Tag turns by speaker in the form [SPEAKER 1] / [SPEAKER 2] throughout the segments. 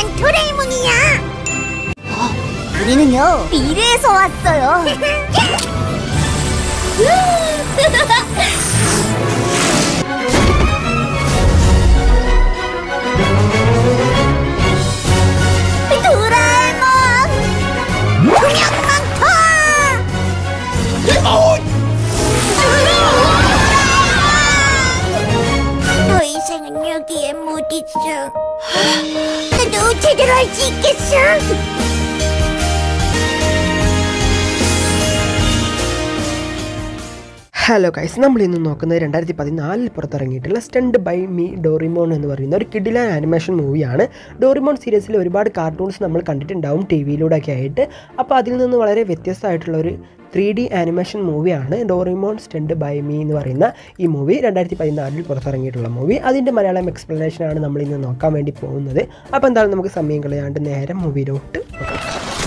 [SPEAKER 1] 난 도라에몽이야. 어, 우리는요 미래에서 왔어요. 도라에몽 투명망토. 더 이상은 여기에 못 있어. 나도 제대로 할 수 있겠어?
[SPEAKER 2] Hello guys നമ്മൾ ഇന്ന് നോക്കുന്നത് രണ്ടായിരത്തി പതിനാലിൽ പുറത്തിറങ്ങിയിട്ടുള്ള സ്റ്റണ്ട് ബൈ മീ ഡോറിമോൺ എന്ന് പറയുന്ന ഒരു കിഡിലാൻ ആനിമേഷൻ മൂവിയാണ് ഡോറിമോൺ സീരീസിൽ ഒരുപാട് കാർട്ടൂൺസ് നമ്മൾ കണ്ടിട്ടുണ്ടാവും ടി വിയിലൂടെ ഒക്കെ ആയിട്ട് അപ്പോൾ അതിൽ നിന്ന് വളരെ വ്യത്യസ്തമായിട്ടുള്ള ഒരു ത്രീ ഡി ആനിമേഷൻ മൂവിയാണ് ഡോറിമോൺ സ്റ്റണ്ട് ബൈ മീ എന്ന് പറയുന്ന ഈ മൂവി രണ്ടായിരത്തി പതിനാലിൽ പുറത്തിറങ്ങിയിട്ടുള്ള മൂവി അതിൻ്റെ മലയാളം എക്സ്പ്ലനേഷനാണ് നമ്മൾ ഇന്ന് നോക്കാൻ വേണ്ടി പോകുന്നത് അപ്പോൾ എന്തായാലും നമുക്ക് സമയം കളയാണ്ട് നേരെ മൂവിയിലോട്ട് നോക്കാം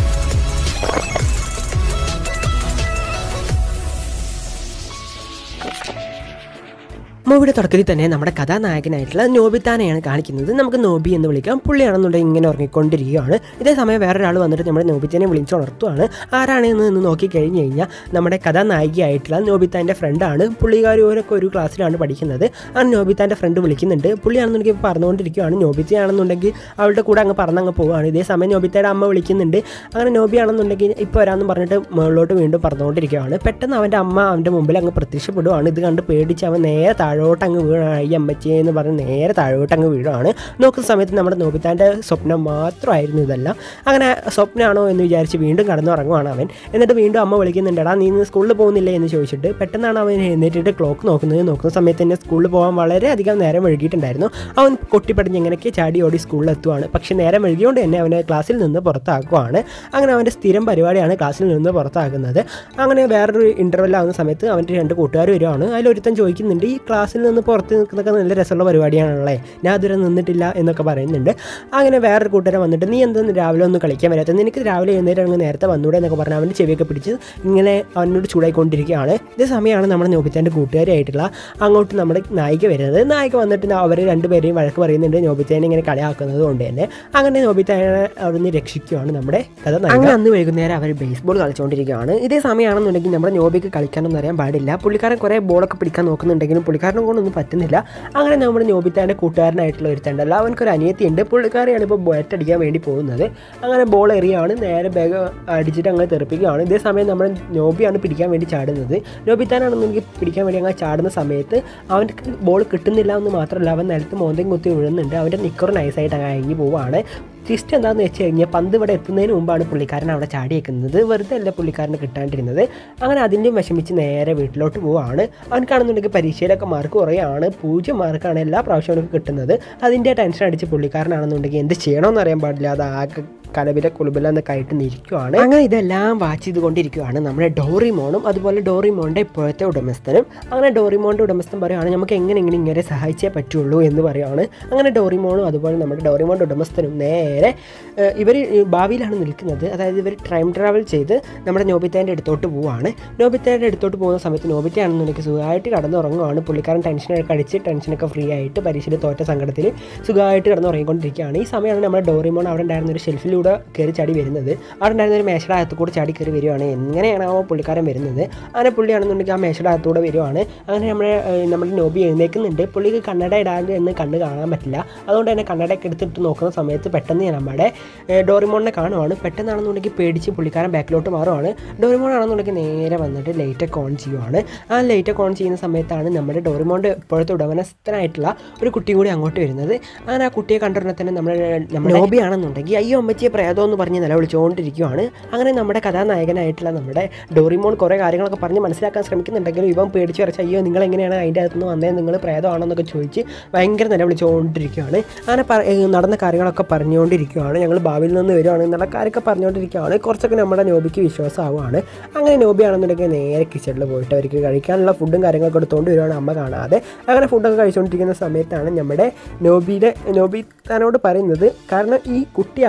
[SPEAKER 2] മൂവിയുടെ തുടക്കത്തിൽ തന്നെ നമ്മുടെ കഥാനായകനായിട്ടുള്ള നോബിത്താനെയാണ് കാണിക്കുന്നത് നമുക്ക് നോബി എന്ന് വിളിക്കാം പുള്ളിയാണെന്നുണ്ടെങ്കിൽ ഇങ്ങനെ ഉറങ്ങിക്കൊണ്ടിരിക്കുകയാണ് ഇതേ സമയം വേറൊരാൾ വന്നിട്ട് നമ്മുടെ നോബിത്താനെ വിളിച്ചുണർത്തുവാണ് ആരാണെന്ന് എന്ന് നോക്കി കഴിഞ്ഞ് കഴിഞ്ഞാൽ നമ്മുടെ കഥാനായികയായിട്ടുള്ള നോബിത്താൻ്റെ ഫ്രണ്ടാണ് പുള്ളിക്കാരൊക്കെ ഒരു ക്ലാസ്സിലാണ് പഠിക്കുന്നത് ആ നോബിത്താൻ്റെ ഫ്രണ്ട് വിളിക്കുന്നുണ്ട് പുള്ളിയാണെന്നുണ്ടെങ്കിൽ ഇപ്പോൾ പറഞ്ഞുകൊണ്ടിരിക്കുകയാണ് നോബിത്തയാണെന്നുണ്ടെങ്കിൽ അവളുടെ കൂടെ അങ്ങ് പറന്നങ്ങ് പോവുകയാണ് ഇതേ സമയം നോബിത്തയുടെ അമ്മ വിളിക്കുന്നുണ്ട് അങ്ങനെ നോബിയാണെന്നുണ്ടെങ്കിൽ ഇപ്പോൾ വരാമെന്ന് പറഞ്ഞിട്ട് മുകളിലോട്ട് വീണ്ടും പറഞ്ഞുകൊണ്ടിരിക്കുകയാണ് പെട്ടെന്ന് അവൻ്റെ അമ്മ അവൻ്റെ മുമ്പിൽ അങ്ങ് പ്രത്യക്ഷപ്പെടുവാണ് ഇത് കണ്ട് പേടിച്ച് അവൻ നേരെ താഴോട്ട് അങ്ങ് വീഴാണ് ഈ അമ്മച്ചി എന്ന് പറഞ്ഞ് നേരെ താഴോട്ട് അങ്ങ് വീഴുവാണ് നോക്കുന്ന സമയത്ത് നമ്മുടെ നോബിത്താൻ്റെ സ്വപ്നം മാത്രമായിരുന്നു ഇതെല്ലാം അങ്ങനെ സ്വപ്നമാണോ എന്ന് വിചാരിച്ച് വീണ്ടും കടന്നുറങ്ങുവാണ് അവൻ എന്നിട്ട് വീണ്ടും അമ്മ വിളിക്കുന്നുണ്ട് എടാ നീ ഇന്ന് സ്കൂളിൽ പോകുന്നില്ലേ എന്ന് ചോദിച്ചിട്ട് പെട്ടെന്നാണ് അവൻ എഴുന്നേറ്റിട്ട് ക്ലോക്ക് നോക്കുന്നത് നോക്കുന്ന സമയത്ത് തന്നെ സ്കൂളിൽ പോകാൻ വളരെയധികം നേരം വൈകിട്ടുണ്ടായിരുന്നു അവൻ കൊട്ടിപ്പടിഞ്ഞ് എങ്ങനെയൊക്കെ ചാടി ഓടി സ്കൂളിൽ എത്തുവാണ് പക്ഷേ നേരം വൈകിയോണ്ട് തന്നെ അവനെ ക്ലാസ്സിൽ നിന്ന് പുറത്താക്കുവാണ് അങ്ങനെ അവൻ്റെ സ്ഥിരം പരിപാടിയാണ് ക്ലാസ്സിൽ നിന്ന് പുറത്താക്കുന്നത് അങ്ങനെ വേറൊരു ഇൻ്റർവെൽ ആകുന്ന സമയത്ത് അവൻ്റെ രണ്ട് കൂട്ടുകാർ വരുവാണ് അതിലൊരുത്തൻ ചോദിക്കുന്നുണ്ട് ഈ ക്ലാസ്സിൽ നിന്ന് പുറത്ത് നിൽക്കുന്നതൊക്കെ നല്ല രസമുള്ള പരിപാടിയാണല്ലേ ഞാൻ അതുവരെ നിന്നിട്ടില്ല എന്നൊക്കെ പറയുന്നുണ്ട് അങ്ങനെ വേറൊരു കൂട്ടുകാരൻ വന്നിട്ട് നീ എന്താ രാവിലെ ഒന്ന് കളിക്കാൻ വരാത്തത് നിനക്ക് രാവിലെ എഴുന്നേറ്റ് അങ്ങ് നേരത്തെ വന്നൂടെ എന്നൊക്കെ പറഞ്ഞ് അവൻ്റെ ചെവിയൊക്കെ പിടിച്ച് ഇങ്ങനെ അവനോട് ചൂടായിക്കൊണ്ടിരിക്കുകയാണ് ഇതേ സമയമാണ് നമ്മുടെ നോബിത്താൻ്റെ കൂട്ടുകാരായിട്ടുള്ള അങ്ങോട്ട് നമ്മുടെ നായിക വരുന്നത് നായിക വന്നിട്ട് അവർ രണ്ടുപേരെയും വഴക്ക് പറയുന്നുണ്ട് നോബിത്തേനെ ഇങ്ങനെ കളിയാക്കുന്നത് കൊണ്ട് തന്നെ അങ്ങനെ നോബിത്തേനെ അവിടുന്ന് രക്ഷിക്കുകയാണ് നമ്മുടെ കഥ അങ്ങനെ അന്ന് വൈകുന്നേരം അവർ ബേസ്ബോൾ കളിച്ചുകൊണ്ടിരിക്കുകയാണ് ഇതേ സമയമാണെന്നുണ്ടെങ്കിൽ നമ്മുടെ നോബിക്ക് കളിക്കാനൊന്നും അറിയാൻ പാടില്ല പുള്ളിക്കാരൻ കുറേ ബോളൊക്കെ പിടിക്കാൻ നോക്കുന്നുണ്ടെങ്കിലും പുള്ളിക്കാരനെ കൊണ്ടൊന്നും പറ്റുന്നില്ല അങ്ങനെ നമ്മുടെ നോബിത്താൻ്റെ കൂട്ടുകാരനായിട്ടുള്ള ഒരു തണ്ടല്ല അവനക്കൊരു അനിയത്തിയുണ്ട് പുള്ളിക്കാരെയാണ് ഇപ്പോൾ ബാറ്റ് അടിക്കാൻ വേണ്ടി പോകുന്നത് അങ്ങനെ ബോൾ എറിയാണ് നേരെ ബാഗ് അടിച്ചിട്ട് അങ്ങനെ തെറിപ്പിക്കുകയാണ് ഇതേ സമയം നമ്മുടെ നോബിയാണ് പിടിക്കാൻ വേണ്ടി ചാടുന്നത് നോബിത്താനാണെന്നുണ്ടെങ്കിൽ പിടിക്കാൻ വേണ്ടി അങ്ങനെ ചാടുന്ന സമയത്ത് അവൻ്റെ ബോൾ കിട്ടുന്നില്ല എന്ന് മാത്രമല്ല അവൻ നിലത്ത് മോന്തയും കുത്തി വീഴുന്നുണ്ട് അവൻ്റെ നിക്കർ നൈസായിട്ട് അങ്ങ് അയങ്ങി പോവുകയാണ് ട്വിസ്റ്റ് എന്താണെന്ന് വെച്ച് കഴിഞ്ഞാൽ പന്ത് ഇവിടെ എത്തുന്നതിന് മുമ്പാണ് പുള്ളിക്കാരൻ അവിടെ ചാടിയേക്കുന്നത് വെറുതെ അല്ല പുള്ളിക്കാരന് കിട്ടാണ്ടിരുന്നത് അങ്ങനെ അതിൻ്റെയും വിഷമിച്ച് നേരെ വീട്ടിലോട്ട് പോവുകയാണ് അവനക്കാണെന്നുണ്ടെങ്കിൽ പരീക്ഷയിലൊക്കെ മാർക്ക് കുറയാണ് പൂജ്യം മാർക്കാണ് എല്ലാ പ്രാവശ്യവും അവനക്ക് കിട്ടുന്നത് അതിൻ്റെ ടെൻഷൻ അടിച്ച് പുള്ളിക്കാരനാണെന്നുണ്ടെങ്കിൽ എന്ത് ചെയ്യണമെന്ന് അറിയാൻ പാടില്ല അത് ആകെ കലബില കുലുബില എന്നൊക്കെ ആയിട്ട് നിൽക്കുവാണ് അങ്ങനെ ഇതെല്ലാം വാച്ച് ചെയ്തുകൊണ്ടിരിക്കുകയാണ് നമ്മുടെ ഡോറിമോണും അതുപോലെ ഡോറിമോണിൻ്റെ ഇപ്പോഴത്തെ ഉടമസ്ഥനും അങ്ങനെ ഡോറിമോണിൻ്റെ ഉടമസ്ഥൻ പറയുകയാണ് നമുക്ക് എങ്ങനെ എങ്ങനെ ഇങ്ങനെ സഹായിച്ചേ പറ്റുള്ളൂ എന്ന് പറയുകയാണ് അങ്ങനെ ഡോറിമോണും അതുപോലെ നമ്മുടെ ഡോറിമോണിൻ്റെ ഉടമസ്ഥനും നേരെ ഇവർ ഭാവിയിലാണ് നിൽക്കുന്നത് അതായത് ഇവർ ടൈം ട്രാവൽ ചെയ്ത് നമ്മുടെ നോബിത്തേൻ്റെ അടുത്തോട്ട് പോവുകയാണ് നോബിത്തേൻ്റെ അടുത്തോട്ട് പോകുന്ന സമയത്ത് നോബിത്തയാണെന്നുണ്ടെങ്കിൽ സുഖമായിട്ട് കടന്നുറങ്ങുകയാണ് പുള്ളിക്കാരൻ ടെൻഷനൊക്കെ അടിച്ച് ടെൻഷനൊക്കെ ഫ്രീ ആയിട്ട് പരീക്ഷയിൽ തോറ്റ സങ്കടത്തിൽ സുഖമായിട്ട് കിടന്നുറങ്ങിക്കൊണ്ടിരിക്കുകയാണ് ഈ സമയമാണ് നമ്മുടെ ഡോറിമോൺ അവിടെ ഉണ്ടായിരുന്ന ഒരു ഷെൽഫിലൂടെ കൂടെ കയറി ചാടി വരുന്നത് അവിടെ ഉണ്ടായിരുന്ന ഒരു മേശയുടെ അകത്ത് കൂടെ ചാടി കയറി വരുവാണ് എങ്ങനെയാണോ പുള്ളിക്കാരൻ വരുന്നത് അങ്ങനെ പുള്ളിയാണെന്നുണ്ടെങ്കിൽ ആ മേശയുടെ അകത്തൂടെ വരുവാണ് അങ്ങനെ നമ്മുടെ ഏഹ്, നമ്മുടെ നോബി എഴുന്നേൽക്കുന്നുണ്ട് പുള്ളിക്ക് കണ്ണട ഇടാണ്ട് എന്ന് കണ്ണ് കാണാൻ പറ്റില്ല അതുകൊണ്ട് തന്നെ കണ്ണടയൊക്കെ എടുത്തിട്ട് നോക്കുന്ന സമയത്ത് പെട്ടെന്ന് നമ്മുടെ ഏഹ്, ഡോറിമോണിനെ കാണുവാണ് പെട്ടെന്നാണെന്നുണ്ടെങ്കിൽ പേടിച്ച് പുള്ളിക്കാരൻ ബാക്കിലോട്ട് മാറുവാണ് ഡോറിമോൺ ആണെന്നുണ്ടെങ്കിൽ നേരെ വന്നിട്ട് ലൈറ്റൊക്കെ ഓൺ ചെയ്യുവാണ് ആ ലൈറ്റൊക്കെ ഓൺ ചെയ്യുന്ന സമയത്താണ് നമ്മുടെ ഡോറിമോണിൻ്റെ ഇപ്പോഴത്തെ ഉടമസ്ഥനായിട്ടുള്ള ഒരു കുട്ടിയും കൂടി അങ്ങോട്ട് വരുന്നത് അങ്ങനെ ആ കുട്ടിയെ കണ്ടുടനെ തന്നെ നമ്മുടെ നമ്മുടെ നോബി ആണെന്നുണ്ടെങ്കിൽ അയ്യോ അമ്മച്ചിയെ പ്രേതം എന്ന് പറഞ്ഞ് നിലവിളിച്ചുകൊണ്ടിരിക്കുകയാണ് അങ്ങനെ നമ്മുടെ കഥാനായകനായിട്ടുള്ള നമ്മുടെ ഡോറിമോൺ കുറേ കാര്യങ്ങളൊക്കെ പറഞ്ഞ് മനസ്സിലാക്കാൻ ശ്രമിക്കുന്നുണ്ടെങ്കിലും ഇവൻ പേടിച്ച് വരച്ച് അയ്യോ നിങ്ങൾ എങ്ങനെയാണ് അതിൻ്റെ അകത്തുനിന്ന് വന്നേ നിങ്ങൾ പ്രേതമാണോ എന്നൊക്കെ ചോദിച്ച് ഭയങ്കര നിലവിളിച്ചുകൊണ്ടിരിക്കുകയാണ് അങ്ങനെ പറ- ഏ, നടന്ന കാര്യങ്ങളൊക്കെ പറഞ്ഞുകൊണ്ടിരിക്കുകയാണ് ഞങ്ങൾ ഭാവിയിൽ നിന്ന് വരുവാണ് എന്നുള്ള കാര്യമൊക്കെ പറഞ്ഞുകൊണ്ടിരിക്കുകയാണ് കുറച്ചൊക്കെ നമ്മുടെ നോബിക്ക് വിശ്വാസമാവുകയാണ് അങ്ങനെ നോബി ആണെന്നുണ്ടെങ്കിൽ നേരെ കിച്ചണിൽ പോയിട്ട് അവർക്ക് കഴിക്കാനുള്ള ഫുഡും കാര്യങ്ങളൊക്കെ എടുത്തുകൊണ്ട് വരുവാണ് അമ്മ കാണാതെ അങ്ങനെ ഫുഡൊക്കെ കഴിച്ചുകൊണ്ടിരിക്കുന്ന സമയത്താണ് നമ്മുടെ നോബിയുടെ നോബി തന്നോട് പറയുന്നത് കാരണം ഈ കുട്ടി ആരാണ്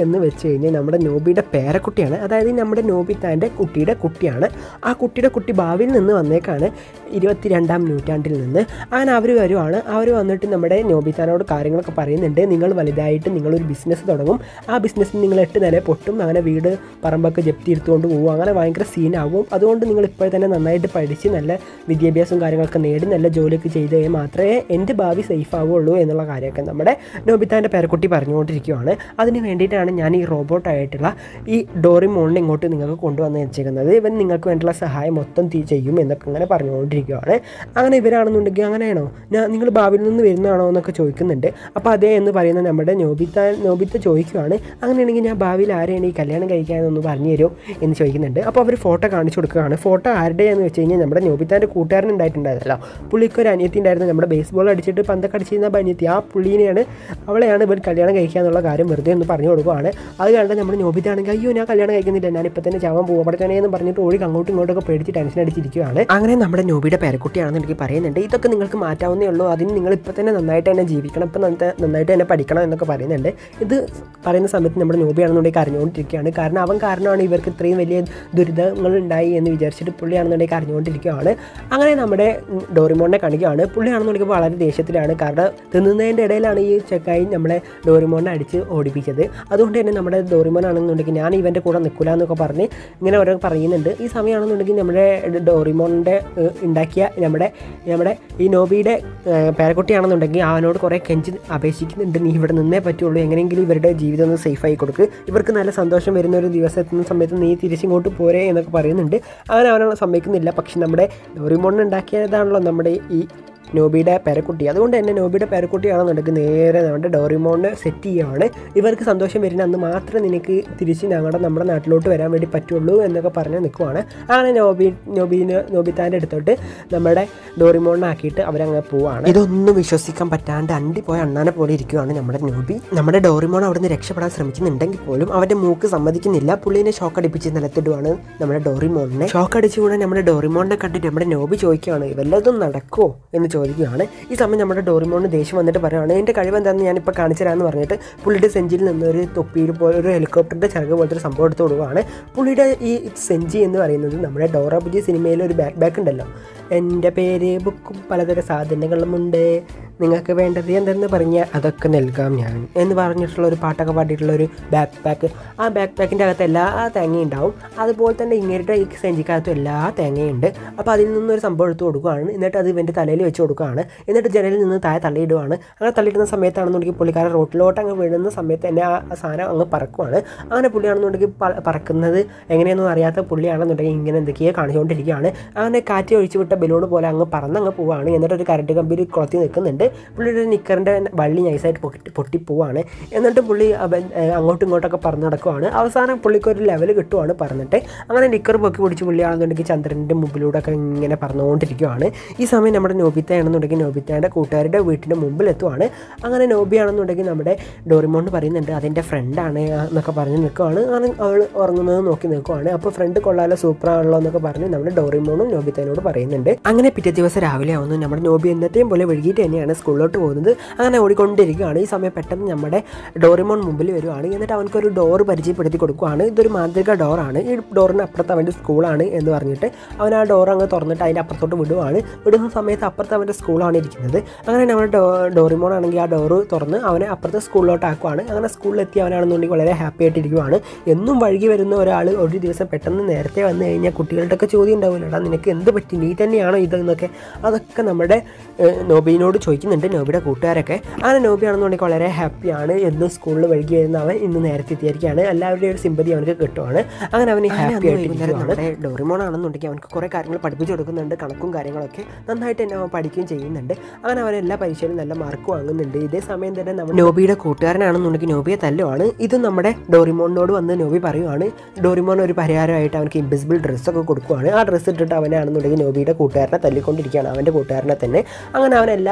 [SPEAKER 2] എന്ന് വെച്ച് കഴിഞ്ഞാൽ നമ്മുടെ നോബിയുടെ പേരക്കുട്ടിയാണ് അതായത് നമ്മുടെ നോബിത്താൻ്റെ കുട്ടിയുടെ കുട്ടിയാണ് ആ കുട്ടിയുടെ കുട്ടി ഭാവിയിൽ നിന്ന് വന്നേക്കാണ് ഇരുപത്തിരണ്ടാം നൂറ്റാണ്ടിൽ നിന്ന് അങ്ങനെ അവർ വരുവാണ് അവർ വന്നിട്ട് നമ്മുടെ നോബിത്താനോട് കാര്യങ്ങളൊക്കെ പറയുന്നുണ്ട് നിങ്ങൾ വലുതായിട്ട് നിങ്ങളൊരു ബിസിനസ് തുടങ്ങും ആ ബിസിനസ്സിൽ നിങ്ങൾ എട്ട് നില പൊട്ടും അങ്ങനെ വീട് പറമ്പൊക്കെ ജപ്തി എടുത്തുകൊണ്ട് പോകും അങ്ങനെ ഭയങ്കര സീനാവും അതുകൊണ്ട് നിങ്ങൾ ഇപ്പോൾ തന്നെ നന്നായിട്ട് പഠിച്ച് നല്ല വിദ്യാഭ്യാസവും കാര്യങ്ങളൊക്കെ നേടി നല്ല ജോലിയൊക്കെ ചെയ്ത് കഴിഞ്ഞാൽ മാത്രമേ എൻ്റെ ഭാവി സേഫ് ആവുള്ളൂ എന്നുള്ള കാര്യമൊക്കെ നമ്മുടെ നോബിത്താൻ്റെ പേരക്കുട്ടി പറഞ്ഞുകൊണ്ടിരിക്കുകയാണ് അതിന് വേണ്ടിയിട്ടാണ് ഞാൻ ഈ റോബോട്ടായിട്ടുള്ള ഈ ഡോറിമോണിനെ ഇങ്ങോട്ട് നിങ്ങൾക്ക് കൊണ്ടുവന്ന് വെച്ചേക്കുന്നത് ഇവൻ നിങ്ങൾക്ക് വേണ്ടിയുള്ള സഹായം മൊത്തം തീ ചെയ്യും എന്നൊക്കെ ഇങ്ങനെ പറഞ്ഞുകൊണ്ടിരിക്കുകയാണ് അങ്ങനെ ഇവരാണെന്നുണ്ടെങ്കിൽ അങ്ങനെയാണോ ഞാൻ നിങ്ങൾ ഭാവിയിൽ നിന്ന് വരുന്നതാണോ എന്നൊക്കെ ചോദിക്കുന്നുണ്ട് അപ്പോൾ അതേ എന്ന് പറയുന്ന നമ്മുടെ നോബിത്ത നോബിത്ത ചോദിക്കുവാണ് അങ്ങനെയാണെങ്കിൽ ഞാൻ ഭാവിയിൽ ആരെയാണ് ഈ കല്യാണം കഴിക്കാനെന്നൊന്ന് പറഞ്ഞു തരുമോ എന്ന് ചോദിക്കുന്നുണ്ട് അപ്പോൾ അവർ ഫോട്ടോ കാണിച്ചു കൊടുക്കുകയാണ് ഫോട്ടോ ആരുടെയാന്ന് വെച്ച് കഴിഞ്ഞാൽ നമ്മുടെ നോബിത്താൻ്റെ കൂട്ടുകാരൻ ഉണ്ടായിട്ടുണ്ടായിരുന്നല്ലോ പുള്ളിക്ക് ഒരു അനിയത്തി ഉണ്ടായിരുന്നു നമ്മുടെ ബേസ്ബോൾ അടിച്ചിട്ട് പന്തൊക്കെ അടിച്ചിരുന്ന അനിയത്തി ആ പുള്ളീനെയാണ് അവളെയാണ് ഇവർ കല്യാണം കഴിക്കുക എന്നുള്ള കാര്യം വെറുതെ ഒന്ന് പറഞ്ഞു കൊടുക്കുകയാണ് അത് കണ്ട് നമ്മുടെ നോബിത്താണെങ്കിൽ അയ്യോ ഞാൻ കല്യാണം കഴിക്കുന്നില്ല ഞാൻ ഇപ്പം തന്നെ ചാവാൻ പോകും പഠിച്ചോണേ എന്ന് പറഞ്ഞിട്ട് ഓടി അങ്ങോട്ടും ഇങ്ങോട്ടൊക്കെ പേടിച്ച് ടെൻഷൻ അടിച്ചിരിക്കുകയാണ് അങ്ങനെ നമ്മുടെ നോബിയുടെ പേരക്കുട്ടിയാണെന്ന് എനിക്ക് പറയുന്നുണ്ട് ഇതൊക്കെ നിങ്ങൾക്ക് മാറ്റാവുന്നേ ഉള്ളൂ അതിന് നിങ്ങൾ ഇപ്പം തന്നെ നന്നായിട്ട് തന്നെ ജീവിക്കണം ഇപ്പം നന്നായിട്ട് നന്നായിട്ട് തന്നെ പഠിക്കണം എന്നൊക്കെ പറയുന്നുണ്ട് ഇത് പറയുന്ന സമയത്ത് നമ്മുടെ നോബിയാണെന്നുണ്ടെങ്കിൽ കരഞ്ഞുകൊണ്ടിരിക്കുകയാണ് കാരണം അവൻ കാരണമാണ് ഇവർക്ക് ഇത്രയും വലിയ ദുരിതങ്ങൾ ഉണ്ടായി എന്ന് വിചാരിച്ചിട്ട് പുള്ളിയാണെന്നുണ്ടെങ്കിൽ കരഞ്ഞുകൊണ്ടിരിക്കുകയാണ് അങ്ങനെ നമ്മുടെ ഉം, ഡോറിമോണിനെ കാണിക്കുകയാണ് പുള്ളിയാണെന്നുണ്ടെങ്കിൽ വളരെ ദേഷ്യത്തിലാണ് കാരണം തിന്നുന്നതിൻ്റെ ഇടയിലാണ് ഈ ചെക്കായി നമ്മളെ ഡോറിമോണിനെ അടിച്ച് ഓടിപ്പിച്ചത് അതുകൊണ്ട് തന്നെ നമ്മുടെ ഡോറിമോൻ ആണെന്നുണ്ടെങ്കിൽ ഞാൻ ഇവൻ്റെ കൂടെ നിൽക്കില്ല എന്നൊക്കെ പറഞ്ഞ് ഇങ്ങനെ ഓരോ പറയുന്നുണ്ട് ഈ സമയമാണെന്നുണ്ടെങ്കിൽ നമ്മുടെ ഡോറിമോണിൻ്റെ ഏഹ്, ഉണ്ടാക്കിയ നമ്മുടെ നമ്മുടെ ഈ നോബിയുടെ ഏഹ്, പേരക്കുട്ടിയാണെന്നുണ്ടെങ്കിൽ അവനോട് കുറേ കെഞ്ചി അപേക്ഷിക്കുന്നുണ്ട് നീ ഇവിടെ നിന്നേ പറ്റുള്ളൂ എങ്ങനെയെങ്കിലും ഇവരുടെ ജീവിതം ഒന്ന് സേഫ് ആയി കൊടുക്ക് ഇവർക്ക് നല്ല സന്തോഷം വരുന്ന ഒരു ദിവസം എത്തുന്ന സമയത്ത് നീ തിരിച്ചിങ്ങോട്ട് പോരേ എന്നൊക്കെ പറയുന്നുണ്ട് അങ്ങനെ അവനോട് സമ്മതിക്കുന്നില്ല പക്ഷെ നമ്മുടെ ഡോറിമോണിന് ഉണ്ടാക്കിയതാണല്ലോ നമ്മുടെ ഈ നോബിയുടെ പേരക്കുട്ടി അതുകൊണ്ട് തന്നെ നോബിയുടെ പേരക്കുട്ടിയാണെന്നുണ്ടെങ്കിൽ നേരെ നമ്മുടെ ഡോറിമോണിനെ സെറ്റ് ചെയ്യുകയാണ് ഇവർക്ക് സന്തോഷം വരുന്ന അന്ന് മാത്രമേ നിനക്ക് തിരിച്ച് ഞങ്ങളുടെ നമ്മുടെ നാട്ടിലോട്ട് വരാൻ വേണ്ടി പറ്റുള്ളൂ എന്നൊക്കെ പറഞ്ഞ് നിൽക്കുവാണ് അങ്ങനെ നോബി നോബീന് നോബിത്താൻ്റെ അടുത്തോട്ട് നമ്മുടെ ഡോറിമോണിനെ ആക്കിയിട്ട് അവരങ്ങ് പോവാണ് ഇതൊന്നും വിശ്വസിക്കാൻ പറ്റാണ്ട് അണ്ടി പോയ അണ്ണാനെ പോലെ ഇരിക്കുകയാണ് നമ്മുടെ നോബി നമ്മുടെ ഡോറിമോൺ അവിടുന്ന് രക്ഷപ്പെടാൻ ശ്രമിക്കുന്നുണ്ടെങ്കിൽ പോലും അവൻ്റെ മൂക്ക് സമ്മതിക്കുന്നില്ല പുള്ളീനെ ഷോക്ക് അടിപ്പിച്ച് നിലത്തിടുവാണ് നമ്മുടെ ഡോറിമോണിനെ ഷോക്ക് അടിച്ചുകൂടെ നമ്മുടെ ഡോറിമോണിനെ കണ്ടിട്ട് നമ്മുടെ നോബി ചോദിക്കുകയാണ് വല്ലതും നടക്കുമോ എന്ന് ചോദിക്കുകയാണ് ഈ സമയം നമ്മുടെ ഡോറിമോണിന് ദേഷ്യം വന്നിട്ട് പറയുകയാണ് എൻ്റെ കഴിവ് എന്താണെന്ന് ഞാനിപ്പോൾ കാണിച്ചു തരാമെന്ന് പറഞ്ഞിട്ട് പുള്ളിയുടെ സെഞ്ചിയിൽ നിന്ന് ഒരു തൊപ്പിയിൽ പോലെ ഒരു ഹെലികോപ്റ്ററിൻ്റെ ചിറക് പോലത്തെ ഒരു സംഭവം എടുത്ത് കൊടുക്കുകയാണ് പുള്ളിയുടെ ഈ സെഞ്ചി എന്ന് പറയുന്നത് നമ്മുടെ ഡോറ ബുജി സിനിമയിലെ ഒരു ബാക്ക് ബാക്ക് ഉണ്ടല്ലോ എൻ്റെ പേര് ബുക്കും പലതരം സാധനങ്ങളുമുണ്ട് നിങ്ങൾക്ക് വേണ്ടത് എന്തെന്ന് പറഞ്ഞാൽ അതൊക്കെ നൽകാം ഞാൻ എന്ന് പറഞ്ഞിട്ടുള്ള ഒരു പാട്ടൊക്കെ പാടിയിട്ടുള്ള ഒരു ബാക്ക് പാക്ക് ആ ബാക്ക് പാക്കിൻ്റെ അകത്ത് എല്ലാ തേങ്ങയും ഉണ്ടാവും അതുപോലെ തന്നെ ഇങ്ങേരുടെ ഈ സെഞ്ചിക്കകത്തും എല്ലാ തേങ്ങയും ഉണ്ട് അപ്പോൾ അതിൽ നിന്നൊരു സംഭവം എടുത്ത് കൊടുക്കുകയാണ് എന്നിട്ട് അത് ഇവൻ്റെ തലയിൽ വെച്ച് കൊടുക്കുകയാണ് എന്നിട്ട് ജനലിൽ നിന്ന് താഴെ തള്ളിയിടുവാണ് അങ്ങനെ തള്ളിയിടുന്ന സമയത്താണെന്നുണ്ടെങ്കിൽ പുള്ളിക്കാരൻ റോട്ടിലോട്ട് അങ്ങ് വീഴുന്ന സമയത്ത് തന്നെ ആ സാധനം അങ്ങ് പറക്കുവാണ് അങ്ങനെ പുള്ളിയാണെന്നുണ്ടെങ്കിൽ പ- പറക്കുന്നത് എങ്ങനെയൊന്നും അറിയാത്ത പുള്ളിയാണെന്നുണ്ടെങ്കിൽ ഇങ്ങനെ എന്തൊക്കെയോ കാണിച്ചുകൊണ്ടിരിക്കുകയാണ് അങ്ങനെ കാറ്റ് ഒഴിച്ചു വിട്ട ബലൂൺ പോലെ അങ്ങ് പറന്നങ്ങ് പോവാണ് എന്നിട്ട് ഒരു കരണ്ട് കമ്പിയിൽ കുളത്തി നിൽക്കുന്നുണ്ട് പുള്ളിയുടെ നിക്കറിൻ്റെ വള്ളി നൈസായിട്ട് പൊട്ടി പൊട്ടിപ്പോവാണ് എന്നിട്ട് പുള്ളി അവൻ ഏഹ്, അങ്ങോട്ടും ഇങ്ങോട്ടൊക്കെ പറന്ന് നടക്കുവാണ് അവസാനം പുള്ളിക്ക് ഒരു ലെവൽ കിട്ടുവാണ് പറഞ്ഞിട്ട് അങ്ങനെ നിക്കർ പൊക്കി പിടിച്ച് പുള്ളിയാണെന്നുണ്ടെങ്കിൽ ചന്ദ്രൻ്റെ മുമ്പിലൂടെ ഒക്കെ ഇങ്ങനെ പറന്നുകൊണ്ടിരിക്കുവാണ് ഈ സമയം നമ്മുടെ നോബിത്തയാണെന്നുണ്ടെങ്കിൽ നോബിത്തയുടെ കൂട്ടുകാരുടെ വീട്ടിൻ്റെ മുമ്പിൽ എത്തുവാണ് അങ്ങനെ നോബിയാണെന്നുണ്ടെങ്കിൽ നമ്മുടെ ഡോറിമോൺ പറയുന്നുണ്ട് അതെൻ്റെ ഫ്രണ്ടാണ് എന്നൊക്കെ പറഞ്ഞ് നിൽക്കുവാണ് അങ്ങനെ അവൾ ഉറങ്ങുന്നത് നോക്കി നിൽക്കുവാണ് അപ്പോൾ ഫ്രണ്ട് കൊള്ളാലോ സൂപ്പറാണല്ലോ എന്നൊക്കെ പറഞ്ഞ് നമ്മുടെ ഡോറിമോണും നോബിത്തനോട് പറയുന്നുണ്ട് അങ്ങനെ പിറ്റേ ദിവസം രാവിലെ ആവുന്നു നമ്മുടെ നോബി എന്നത്തെയും പോലെ വൈകിട്ട് തന്നെയാണ് സ്കൂളിലോട്ട് പോകുന്നത് അങ്ങനെ ഓടിക്കൊണ്ടിരിക്കുകയാണ് ഈ സമയം പെട്ടെന്ന് നമ്മുടെ ഡോറിമോൺ മുമ്പിൽ വരുവാണ് എന്നിട്ട് അവനക്കൊരു ഡോർ പരിചയപ്പെടുത്തി കൊടുക്കുവാണ് ഇതൊരു മാന്ത്രിക ഡോറാണ് ഈ ഡോറിന് അപ്പുറത്ത് അവൻ്റെ സ്കൂളാണ് എന്ന് പറഞ്ഞിട്ട് അവൻ ആ ഡോർ അങ്ങ് തുറന്നിട്ട് അതിൻ്റെ അപ്പുറത്തോട്ട് വിടുവാണ് വിടുന്ന സമയത്ത് അപ്പുറത്ത് അവൻ്റെ സ്കൂളാണ് ഇരിക്കുന്നത് അങ്ങനെ നമ്മുടെ ഡോ ഡോറിമോൺ ആണെങ്കിൽ ആ ഡോറ് തുറന്ന് അവനെ അപ്പുറത്തെ സ്കൂളിലോട്ട് ആക്കുവാണ് അങ്ങനെ സ്കൂളിലെത്തി അവനാണെന്നുണ്ടെങ്കിൽ വളരെ ഹാപ്പി ആയിട്ടിരിക്കുവാണ് എന്നും വഴുകി വരുന്ന ഒരാൾ ഒരു ദിവസം പെട്ടെന്ന് നേരത്തെ വന്നു കഴിഞ്ഞാൽ കുട്ടികളുടെ ഒക്കെ ചോദ്യം ഉണ്ടാവില്ല എടാ നിനക്ക് എന്ത് പറ്റി നീ തന്നെയാണോ ഇതെന്നൊക്കെ അതൊക്കെ നമ്മുടെ ഏഹ്, നോബിനോട് ചോദിക്കുന്നുണ്ട് നോബിയുടെ കൂട്ടുകാരൊക്കെ അങ്ങനെ നോബിയാണെന്നുണ്ടെങ്കിൽ വളരെ ഹാപ്പിയാണ് എന്നും സ്കൂളിൽ വഴുകി വരുന്ന അവൻ ഇന്ന് നേരത്തെ എത്തിയിരിക്കുകയാണ് എല്ലാവരുടെയും ഒരു സിമ്പതി അവനക്ക് കിട്ടുവാണ് അങ്ങനെ അവന് ഹാപ്പി ആയിട്ടിരിക്കുകയാണ് ഡോറിമോൺ ആണെന്നുണ്ടെങ്കിൽ അവനക്ക് കുറേ കാര്യങ്ങൾ പഠിപ്പിച്ചു കൊടുക്കുന്നുണ്ട് കണക്കും കാര്യങ്ങളൊക്കെ നന്നായിട്ട് തന്നെ അവൻ പഠിക്കുകയും ചെയ്യുന്നുണ്ട് അങ്ങനെ അവൻ എല്ലാ പരീക്ഷയിലും നല്ല മാർക്ക് വാങ്ങുന്നുണ്ട് ഇതേ സമയം തന്നെ നമ്മുടെ നോബിയുടെ കൂട്ടുകാരനാണെന്നുണ്ടെങ്കിൽ നോബിയെ തല്ലുവാണ് ഇത് നമ്മുടെ ഡോറിമോണിനോട് വന്ന് നോബി പറയുവാണ് ഡോറിമോൻ ഒരു പരിഹാരമായിട്ട് അവനക്ക് ഇൻവിസിബിൾ ഡ്രസ്സൊക്കെ കൊടുക്കുവാണ് ആ ഡ്രസ്സ് ഇട്ടിട്ട് അവനാണെന്നുണ്ടെങ്കിൽ നോബിയുടെ കൂട്ടുകാരനെ തല്ലിക്കൊണ്ടിരിക്കുകയാണ് അവൻ്റെ കൂട്ടുകാരനെ തന്നെ അങ്ങനെ അവൻ എല്ലാ കാര്യങ്ങളും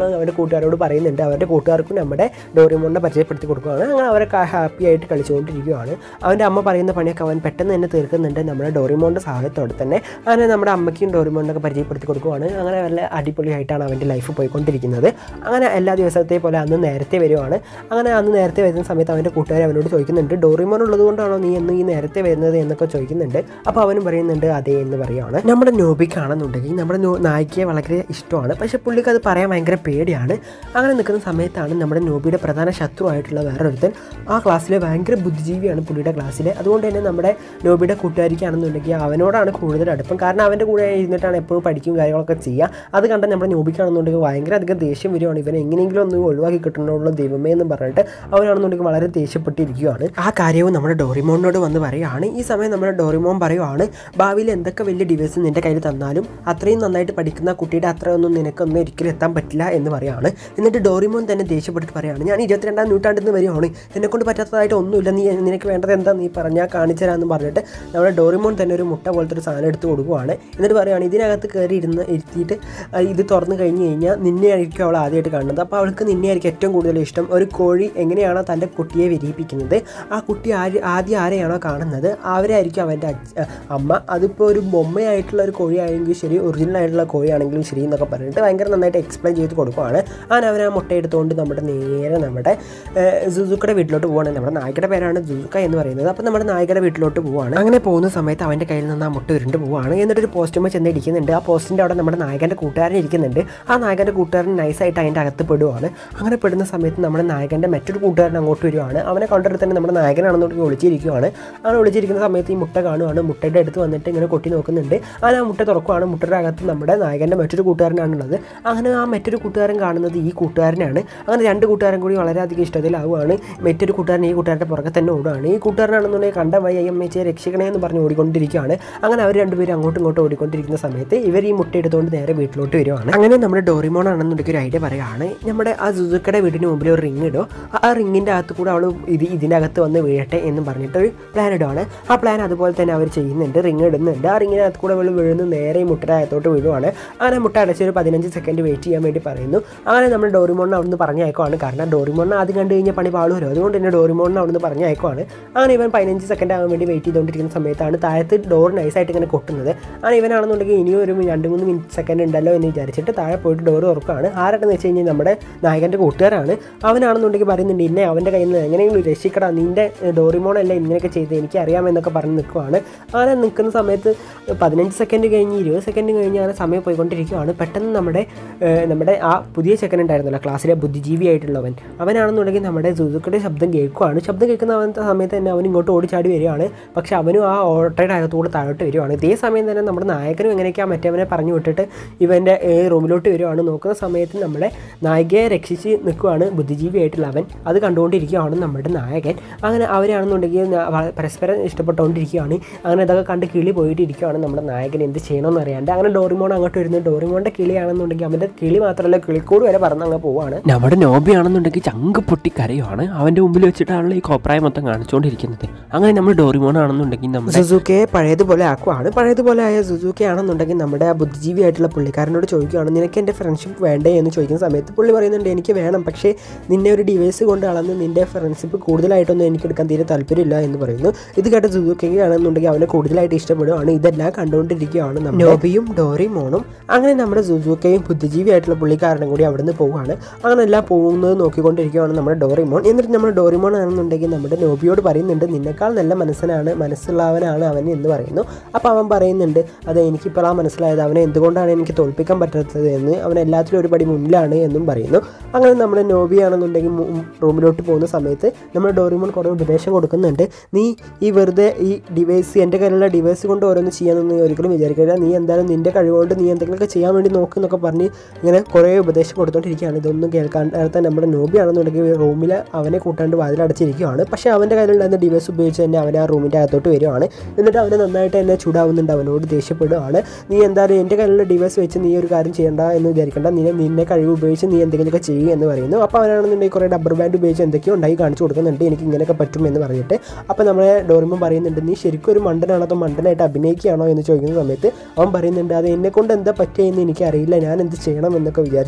[SPEAKER 2] കാര്യങ്ങൾ അവൻ്റെ കൂട്ടുകാരോട് പറയുന്നുണ്ട് അവരുടെ കൂട്ടുകാർക്കും നമ്മുടെ ഡോറിമോണിനെ പരിചയപ്പെടുത്തി കൊടുക്കുകയാണ് അങ്ങനെ അവരൊക്കെ ഹാപ്പി ആയിട്ട് കളിച്ചുകൊണ്ടിരിക്കുകയാണ് അവൻ്റെ അമ്മ പറയുന്ന പണിയൊക്കെ അവൻ പെട്ടെന്ന് തന്നെ തീർക്കുന്നുണ്ട് നമ്മുടെ ഡോറിമോണിൻ്റെ സഹായത്തോടെ തന്നെ അങ്ങനെ നമ്മുടെ അമ്മയ്ക്കും ഡോറിമോണിനൊക്കെ പരിചയപ്പെടുത്തി കൊടുക്കുകയാണ് അങ്ങനെ നല്ല അടിപൊളിയായിട്ടാണ് അവൻ്റെ ലൈഫ് പോയിക്കൊണ്ടിരിക്കുന്നത് അങ്ങനെ എല്ലാ ദിവസത്തെ പോലെ അന്ന് നേരത്തെ വരുവാണ് അങ്ങനെ അന്ന് നേരത്തെ വരുന്ന സമയത്ത് അവൻ്റെ കൂട്ടുകാർ അവനോട് ചോദിക്കുന്നുണ്ട് ഡോറിമോൻ ഉള്ളത് കൊണ്ടാണോ നീ എന്ന് ഈ നേരത്തെ വരുന്നത് എന്നൊക്കെ ചോദിക്കുന്നുണ്ട് അപ്പോൾ അവനും പറയുന്നുണ്ട് അതെ എന്ന് പറയുകയാണ് നമ്മുടെ നോബിക്കാണെന്നുണ്ടെങ്കിൽ നമ്മുടെ നോ നായികയെ വളരെ ഇഷ്ടമാണ് പക്ഷേ പുള്ളിക്ക് അത് പറയാൻ ഭയങ്കര പേടിയാണ് അങ്ങനെ നിൽക്കുന്ന സമയത്താണ് നമ്മുടെ നോബിയുടെ പ്രധാന ശത്രുവായിട്ടുള്ള വേറൊരുത്തൻ ആ ക്ലാസ്സിലെ ഭയങ്കര ബുദ്ധിജീവിയാണ് പുള്ളിയുടെ ക്ലാസ്സിൽ അതുകൊണ്ട് തന്നെ നമ്മുടെ നോബിയുടെ കൂട്ടുകാരിക്കാണെന്നുണ്ടെങ്കിൽ അവനോടാണ് കൂടുതൽ അടുപ്പം കാരണം അവൻ്റെ കൂടെ ഇരുന്നിട്ടാണ് എപ്പോഴും പഠിക്കും കാര്യങ്ങളൊക്കെ ചെയ്യുക അത് കണ്ട നമ്മുടെ നോബിക്കാണെന്നുണ്ടെങ്കിൽ ഭയങ്കര അധികം ദേഷ്യം വരുവാണ് ഇവനെ എങ്ങനെയെങ്കിലും ഒന്ന് ഒഴിവാക്കി കിട്ടണമുള്ള ദൈവമേ എന്ന് പറഞ്ഞിട്ട് അവനാണെന്നുണ്ടെങ്കിൽ വളരെ ദേഷ്യപ്പെട്ടിരിക്കുകയാണ് ആ കാര്യവും നമ്മുടെ ഡോറിമോണിനോട് വന്ന് പറയുകയാണ് ഈ സമയം നമ്മുടെ ഡോറിമോൻ പറയുവാണ് ഭാവിയിൽ എന്തൊക്കെ വലിയ ഡിവൈസ് നിന്റെ കയ്യിൽ തന്നാലും അത്രയും നന്നായിട്ട് പഠിക്കുന്ന കുട്ടിയുടെ അത്രയൊന്നും നിനക്കൊന്നും ഒരിക്കലും എത്താൻ പറ്റില്ല എന്ന് പറയാണ് എന്നിട്ട് ഡോറിമോൻ തന്നെ ദേഷ്യപ്പെട്ടിട്ട് പറയാണ് ഞാൻ ഇരുപത്തിരണ്ടാം നൂറ്റാണ്ടിൽ നിന്ന് വരികയാണ് എന്നെ കൊണ്ട് പറ്റാത്തതായിട്ട് ഒന്നുമില്ല നീ നിനക്ക് വേണ്ടത് എന്താ നീ പറഞ്ഞാൽ കാണിച്ചു തരാമെന്ന് പറഞ്ഞിട്ട് നമ്മുടെ ഡോറിമോൻ തന്നെ ഒരു മുട്ട പോലത്തെ ഒരു സാധനം എടുത്ത് കൊടുക്കുവാണ് എന്നിട്ട് പറയുകയാണ് ഇതിനകത്ത് കയറി ഇരുന്ന് ഇരുത്തിയിട്ട് ആ, ഇത് തുറന്നു കഴിഞ്ഞ് കഴിഞ്ഞാൽ നിന്നെ ആയിരിക്കും അവൾ ആദ്യമായിട്ട് കാണുന്നത് അപ്പോൾ അവൾക്ക് നിന്നെ ആയിരിക്കും ഏറ്റവും കൂടുതൽ ഇഷ്ടം ഒരു കോഴി എങ്ങനെയാണോ തൻ്റെ കുട്ടിയെ വിരിയിപ്പിക്കുന്നത് ആ കുട്ടി ആര് ആദ്യം ആരെയാണോ കാണുന്നത് അവരായിരിക്കും അവൻ്റെ അച്ഛ അമ്മ അതിപ്പോൾ ഒരു ബൊമ്മയായിട്ടുള്ള ഒരു കോഴിയായെങ്കിലും ശരി ഒറിജിനൽ ആയിട്ടുള്ള കോഴിയാണെങ്കിലും ശരി എന്നൊക്കെ പറഞ്ഞിട്ട് ഭയങ്കര നന്നായിട്ട് എക്സ്പ്ലെയിൻ ചെയ്ത് കൊടുക്കുവാണ് അങ്ങനെ അവൻ ആ മുട്ട എടുത്തുകൊണ്ട് നമ്മുടെ നേരെ നമ്മുടെ സുസുക്കയുടെ വീട്ടിലോട്ട് പോവാണ് നമ്മുടെ നായികയുടെ പേരാണ് സുസുക്ക എന്ന് പറയുന്നത് അപ്പോൾ നമ്മുടെ നായികയുടെ വീട്ടിലോട്ട് പോവാണ് അങ്ങനെ പോകുന്ന സമയത്ത് അവൻ്റെ കയ്യിൽ നിന്ന് ആ മുട്ട ഉരുണ്ട് പോവാണ് എന്നിട്ട് ഒരു പോസ്റ്റുമ്പോൾ ചെന്ന് ഇടിക്കുന്നുണ്ട് ആ പോസ്റ്റിൻ്റെ അവിടെ നമ്മുടെ നായകൻ്റെ കൂട്ടുകാരൻ ഇരിക്കുന്നുണ്ട് ആ നായകൻ്റെ കൂട്ടുകാരൻ നൈസായിട്ട് അതിൻ്റെ അകത്ത് പെടുവാണ് അങ്ങനെ പെടുന്ന സമയത്ത് നമ്മുടെ നായകൻ്റെ മറ്റൊരു കൂട്ടുകാരൻ അങ്ങോട്ട് വരുവാണ് അവനെ കണ്ടിട്ട് തന്നെ നമ്മുടെ നായകനാണെന്നുണ്ടെങ്കിൽ ഒളിച്ചിരിക്കുവാണ് അങ്ങനെ ഒളിച്ചിരിക്കുന്ന സമയത്ത് ഈ മുട്ട കാണുവാണ് മുട്ടയുടെ അടുത്ത് വന്നിട്ട് ഇങ്ങനെ കൊട്ടി നോക്കുന്നുണ്ട് അങ്ങനെ ആ മുട്ട തുറക്കുവാണ് മുട്ടയുടെ അകത്ത് നമ്മുടെ നായകൻ്റെ മറ്റൊരു കൂട്ടുകാരനാണുള്ളത് അങ്ങനെ ആ മറ്റൊരു കൂട്ടുകാരൻ കാണുന്നത് ഈ കൂട്ടുകാരനാണ് അങ്ങനെ രണ്ട് കൂട്ടുകാരൻ കൂടി വളരെയധികം ഇഷ്ടത്തിലാവുകയാണ് മറ്റൊരു കൂട്ടുകാരൻ ഈ കൂട്ടുകാരൻ്റെ പുറകെ തന്നെ ഓടുകയാണ് ഈ കൂട്ടുകാരനാണെന്നുണ്ടെങ്കിൽ കണ്ട വൈ ഐ എം എച്ച് രക്ഷിക്കണേ എന്ന് പറഞ്ഞ് ഓടിക്കൊണ്ടിരിക്കുകയാണ് അങ്ങനെ അവർ രണ്ടുപേരും അങ്ങോട്ടും ഇങ്ങോട്ടും ഓടിക്കൊണ്ടിരിക്കുന്ന സമയത്ത് ഇവർ ഈ മുട്ട എടുത്തുകൊണ്ട് നേരെ വീട്ടിലോട്ട് വരുവാണ് അങ്ങനെ നമ്മുടെ ഡോറിമോൺ ആണെന്നുണ്ടെങ്കിൽ ഒരു ഐഡിയ പറയുകയാണ് നമ്മുടെ ആ സുസുക്കയുടെ വീടിന് മുമ്പിൽ ഒരു റിങ് ഇടും ആ റിങ്ങിൻ്റെ അകത്ത് കൂടെ അവൾ ഇത് ഇതിനകത്ത് വന്ന് വീഴട്ടെ എന്ന് പറഞ്ഞിട്ട് ഒരു പ്ലാൻ ഇടുവാണ് ആ പ്ലാൻ അതുപോലെ തന്നെ അവർ ചെയ്യുന്നുണ്ട് റിങ് ഇടുന്നുണ്ട് ആ റിങ്ങിനകത്ത് കൂടെ അവൾ വീഴുന്നു നേരെ ഈ മുട്ടയുടെ അകത്തോട്ട് വീഴുവാണ് അങ്ങനെ മുട്ട അടച്ച് ഒരു പതിനഞ്ച് സെക്കൻഡ് വെയിറ്റ് ചെയ്യാൻ വേണ്ടി പറയുന്നു അങ്ങനെ നമ്മൾ ഡോറിമോണിനെ അവിടുന്ന് പറഞ്ഞയക്കുവാണ് കാരണം ഡോറിമോണിനെ ആദ്യം കണ്ടു കഴിഞ്ഞാൽ പണി പാളുമല്ലോ അതുകൊണ്ട് തന്നെ ഡോറിമോണിനെ അവിടുന്ന് പറഞ്ഞയക്കുവാണ് അങ്ങനെ ഇവൻ പതിനഞ്ച് സെക്കൻഡ് ആകാൻ വേണ്ടി വെയിറ്റ് ചെയ്തുകൊണ്ടിരിക്കുന്ന സമയത്താണ് താഴത്ത് ഡോർ നൈസായിട്ട് ഇങ്ങനെ കൊട്ടുന്നത് അങ്ങനെ ഇവനാണെന്നുണ്ടെങ്കിൽ ഇനിയും ഒരു രണ്ട് മൂന്ന് മിനിറ്റ് സെക്കൻഡ് ഉണ്ടല്ലോ എന്ന് വിചാരിച്ചിട്ട് താഴെ പോയിട്ട് ഡോർ തുറക്കുകയാണ് ആരാണെന്ന് വെച്ച് കഴിഞ്ഞാൽ നമ്മുടെ നായകൻ്റെ കൂട്ടുകാരാണ് അവനാണെന്നുണ്ടെങ്കിൽ പറയുന്നുണ്ട് ഇന്നെ അവൻ്റെ കയ്യിൽ നിന്ന് എങ്ങനെയെങ്കിലും രക്ഷിക്കടാ നിൻ്റെ ഡോറിമോണല്ലേ ഇങ്ങനെയൊക്കെ ചെയ്ത് എനിക്ക് അറിയാമെന്നൊക്കെ പറഞ്ഞ് നിൽക്കുവാണ് അങ്ങനെ നിൽക്കുന്ന സമയത്ത് പതിനഞ്ച് സെക്കൻഡ് കഴിഞ്ഞ് ഇരുപത് സെക്കൻഡ് കഴിഞ്ഞ് അങ്ങനെ സമയം പോയിക്കൊണ്ടിരിക്കുകയാണ് പെട്ടെന്ന് നമ്മുടെ ഏഹ്, നമ്മുടെ ആ പുതിയ ചെക്കൻ ഉണ്ടായിരുന്നല്ലോ ക്ലാസ്സിലെ ബുദ്ധിജീവിയായിട്ടുള്ളവൻ അവനാണെന്നുണ്ടെങ്കിൽ നമ്മുടെ സുസുക്കയുടെ ശബ്ദം കേൾക്കുവാണ് ശബ്ദം കേൾക്കുന്ന അവൻ സമയത്ത് തന്നെ അവൻ ഇങ്ങോട്ട് ഓടിച്ചാടി വരികയാണ് പക്ഷെ അവനും ആ ഓട്ടയുടെ അകത്തൂടെ താഴോട്ട് വരികയാണ് ഇതേ സമയം തന്നെ നമ്മുടെ നായകനും എങ്ങനെയൊക്കെയാ മറ്റവനെ പറഞ്ഞു വിട്ടിട്ട് ഇവൻ്റെ റൂമിലോട്ട് വരുവാണ് നോക്കുന്ന സമയത്ത് നമ്മളെ നായികയെ രക്ഷിച്ച് നിൽക്കുവാണ് ബുദ്ധിജീവിയായിട്ടുള്ള അവൻ അത് കണ്ടുകൊണ്ടിരിക്കുകയാണ് നമ്മുടെ നായകൻ അങ്ങനെ അവരാണെന്നുണ്ടെങ്കിൽ ന- വ- പരസ്പരം ഇഷ്ടപ്പെട്ടുകൊണ്ടിരിക്കുകയാണ് അങ്ങനെ ഇതൊക്കെ കണ്ട് കിളി പോയിട്ട് ഇരിക്കുകയാണ് നമ്മുടെ നായകൻ എന്ത് ചെയ്യണമെന്ന് അറിയാണ്ട് അങ്ങനെ ഡോറിമോൺ അങ്ങോട്ട് വരുന്നു ഡോറിമോണിൻ്റെ കിളിയാണെന്നുണ്ടെങ്കിൽ അവൻ്റെ കിളി മാത്രമല്ല കിളിക്കൂട് വരെ പറന്ന് അങ്ങ് പോവാണ്
[SPEAKER 3] നമ്മുടെ നോബിയാണെന്നുണ്ടെങ്കിൽ ചങ്ക് പൊട്ടി കരയുവാണ് അവൻ്റെ മുമ്പിൽ വെച്ചിട്ടാണല്ലോ ഈ കോപ്രായം മൊത്തം കാണിച്ചുകൊണ്ടിരിക്കുന്നത് അങ്ങനെ നമ്മൾ ഡോറിമോൺ ആണെന്നുണ്ടെങ്കിൽ നമ്മുടെ
[SPEAKER 2] സുസുക്കയെ പഴയതുപോലെ ആക്കുവാണ് പഴയതുപോലെ ആയ സുസുക്കി ആണെന്നുണ്ടെങ്കിൽ നമ്മുടെ ആ ബുദ്ധിജീവിയായിട്ടുള്ള പുള്ളിക്കാരനോട് ചോദിക്കുകയാണ് നിനക്ക് എൻ്റെ ഫ്രണ്ട്ഷിപ്പ് വേണ്ടേ എന്ന് ചോദിക്കുന്ന സമയത്ത് പുള്ളി പറയുന്നുണ്ട് എനിക്ക് വേണം പക്ഷേ നിന്നെ ഒരു ഡിവൈസ് കൊണ്ട് അളന്ന് നിൻ്റെ ഫ്രണ്ട്ഷിപ്പ് കൂടുതലായിട്ടൊന്നും എനിക്ക് എടുക്കാൻ തീരെ താല്പര്യമില്ല എന്ന് പറയുന്നു ഇത് കേട്ട സുസുക്കി ആണെന്നുണ്ടെങ്കിൽ അവനെ കൂടുതലായിട്ട് ഇഷ്ടപ്പെടുകയാണ് ഇതെല്ലാം കണ്ടുകൊണ്ടിരിക്കുകയാണ് നമ്മുടെ നോബിയും ഡോറിമോണും അങ്ങനെ നമ്മുടെ സുസുക്കയും ബുദ്ധിജീവിയായിട്ടുള്ള പുള്ളിക്കാരനും കൂടി അവിടുന്ന് പോവുകയാണ് അങ്ങനെ എല്ലാം പോകുന്നത് നോക്കിക്കൊണ്ടിരിക്കുകയാണ് നമ്മുടെ ഡോറിമോൺ എന്നിട്ട് നമ്മുടെ ഡോറിമോൺ ആണെന്നുണ്ടെങ്കിൽ നമ്മുടെ നോബിയോട് പറയുന്നുണ്ട് നിന്നെക്കാൾ നല്ല മനസ്സിനാണ് മനസ്സുള്ളവനാണ് അവൻ എന്ന് പറയുന്നു അപ്പോൾ അവൻ പറയുന്നുണ്ട് അതെ എനിക്കിപ്പോൾ ആ മനസ്സിലായത് അവനെ എന്തുകൊണ്ടാണ് എനിക്ക് തോൽപ്പിക്കാൻ പറ്റാത്തത് എന്ന് അവൻ എല്ലാത്തിലും ഒരു പടി മുന്നിലാണ് എന്നും പറയുന്നു അങ്ങനെ നമ്മുടെ നോബി ആണെന്നുണ്ടെങ്കിൽ മു- റൂമിലോട്ട് പോകുന്ന സമയത്ത് നമ്മുടെ ഡോറിമോൺ കുറേ ഉപദേശം കൊടുക്കുന്നുണ്ട് നീ ഈ വെറുതെ ഈ ഡിവൈസ് എൻ്റെ കയ്യിലുള്ള ഡിവൈസ് കൊണ്ട് ഓരോന്ന് ചെയ്യാനൊന്നും നീ ഒരിക്കലും വിചാരിക്കില്ല നീ എന്തായാലും നിൻ്റെ കഴിവുകൊണ്ട് നീ എന്തെങ്കിലുമൊക്കെ ചെയ്യാൻ വേണ്ടി നോക്കുന്നൊക്കെ പറഞ്ഞ് ഇങ്ങനെ കുറേ ഉപദേശം കൊടുത്തോണ്ടിരിക്കുകയാണ് ഇതൊന്നും കേൾക്കാത്ത നമ്മുടെ നോബി ആണെന്നുണ്ടെങ്കിൽ റൂമിൽ അവനെ കൂട്ടാണ്ട് വാതിലടച്ചിരിക്കുകയാണ് പക്ഷേ അവൻ്റെ കയ്യിലുണ്ടായിരുന്ന ഡിവൈസ് ഉപയോഗിച്ച് തന്നെ അവൻ ആ റൂമിൻ്റെ അകത്തോട്ട് വരുവാണ് എന്നിട്ട് അവനെ നന്നായിട്ട് തന്നെ ചൂടാവുന്നുണ്ട് അവനോട് ദേഷ്യപ്പെടുകയാണ് നീ എന്തായാലും എൻ്റെ കയ്യിലുള്ള ഡിവൈസ് വെച്ച് നീ ഒരു കാര്യം ചെയ്യണ്ട എന്ന് വിചാരിക്കേണ്ട നീ നിന്നെ കഴിവ് ഉപയോഗിച്ച് നീ എന്തെങ്കിലുമൊക്കെ ചെയ്യും എന്ന് പറയുന്നു അപ്പോൾ അവനാണെന്നുണ്ടെങ്കിൽ കുറേ ഡബ്ബർ ബാൻഡ് ഉപയോഗിച്ച് എന്തൊക്കെയോ ഉണ്ടായി കാണിച്ചു കൊടുക്കുന്നുണ്ട് എനിക്ക് ഇങ്ങനെയൊക്കെ പറ്റും എന്ന് പറഞ്ഞിട്ട് അപ്പോൾ നമ്മളെ ഡോറിമൻ പറയുന്നുണ്ട് നീ ശരിക്കും ഒരു മണ്ടനാണോ അതോ മണ്ടനായിട്ട് അഭിനയിക്കുകയാണോ എന്ന് ചോദിക്കുന്ന സമയത്ത് അവൻ പറയുന്നുണ്ട് അത് എന്നെ കൊണ്ട് എന്താ പറ്റിയെന്ന് എനിക്കറിയില്ല ഞാൻ എന്ത് ചെയ്യണം എന്നൊക്കെ വിചാരിച്ച്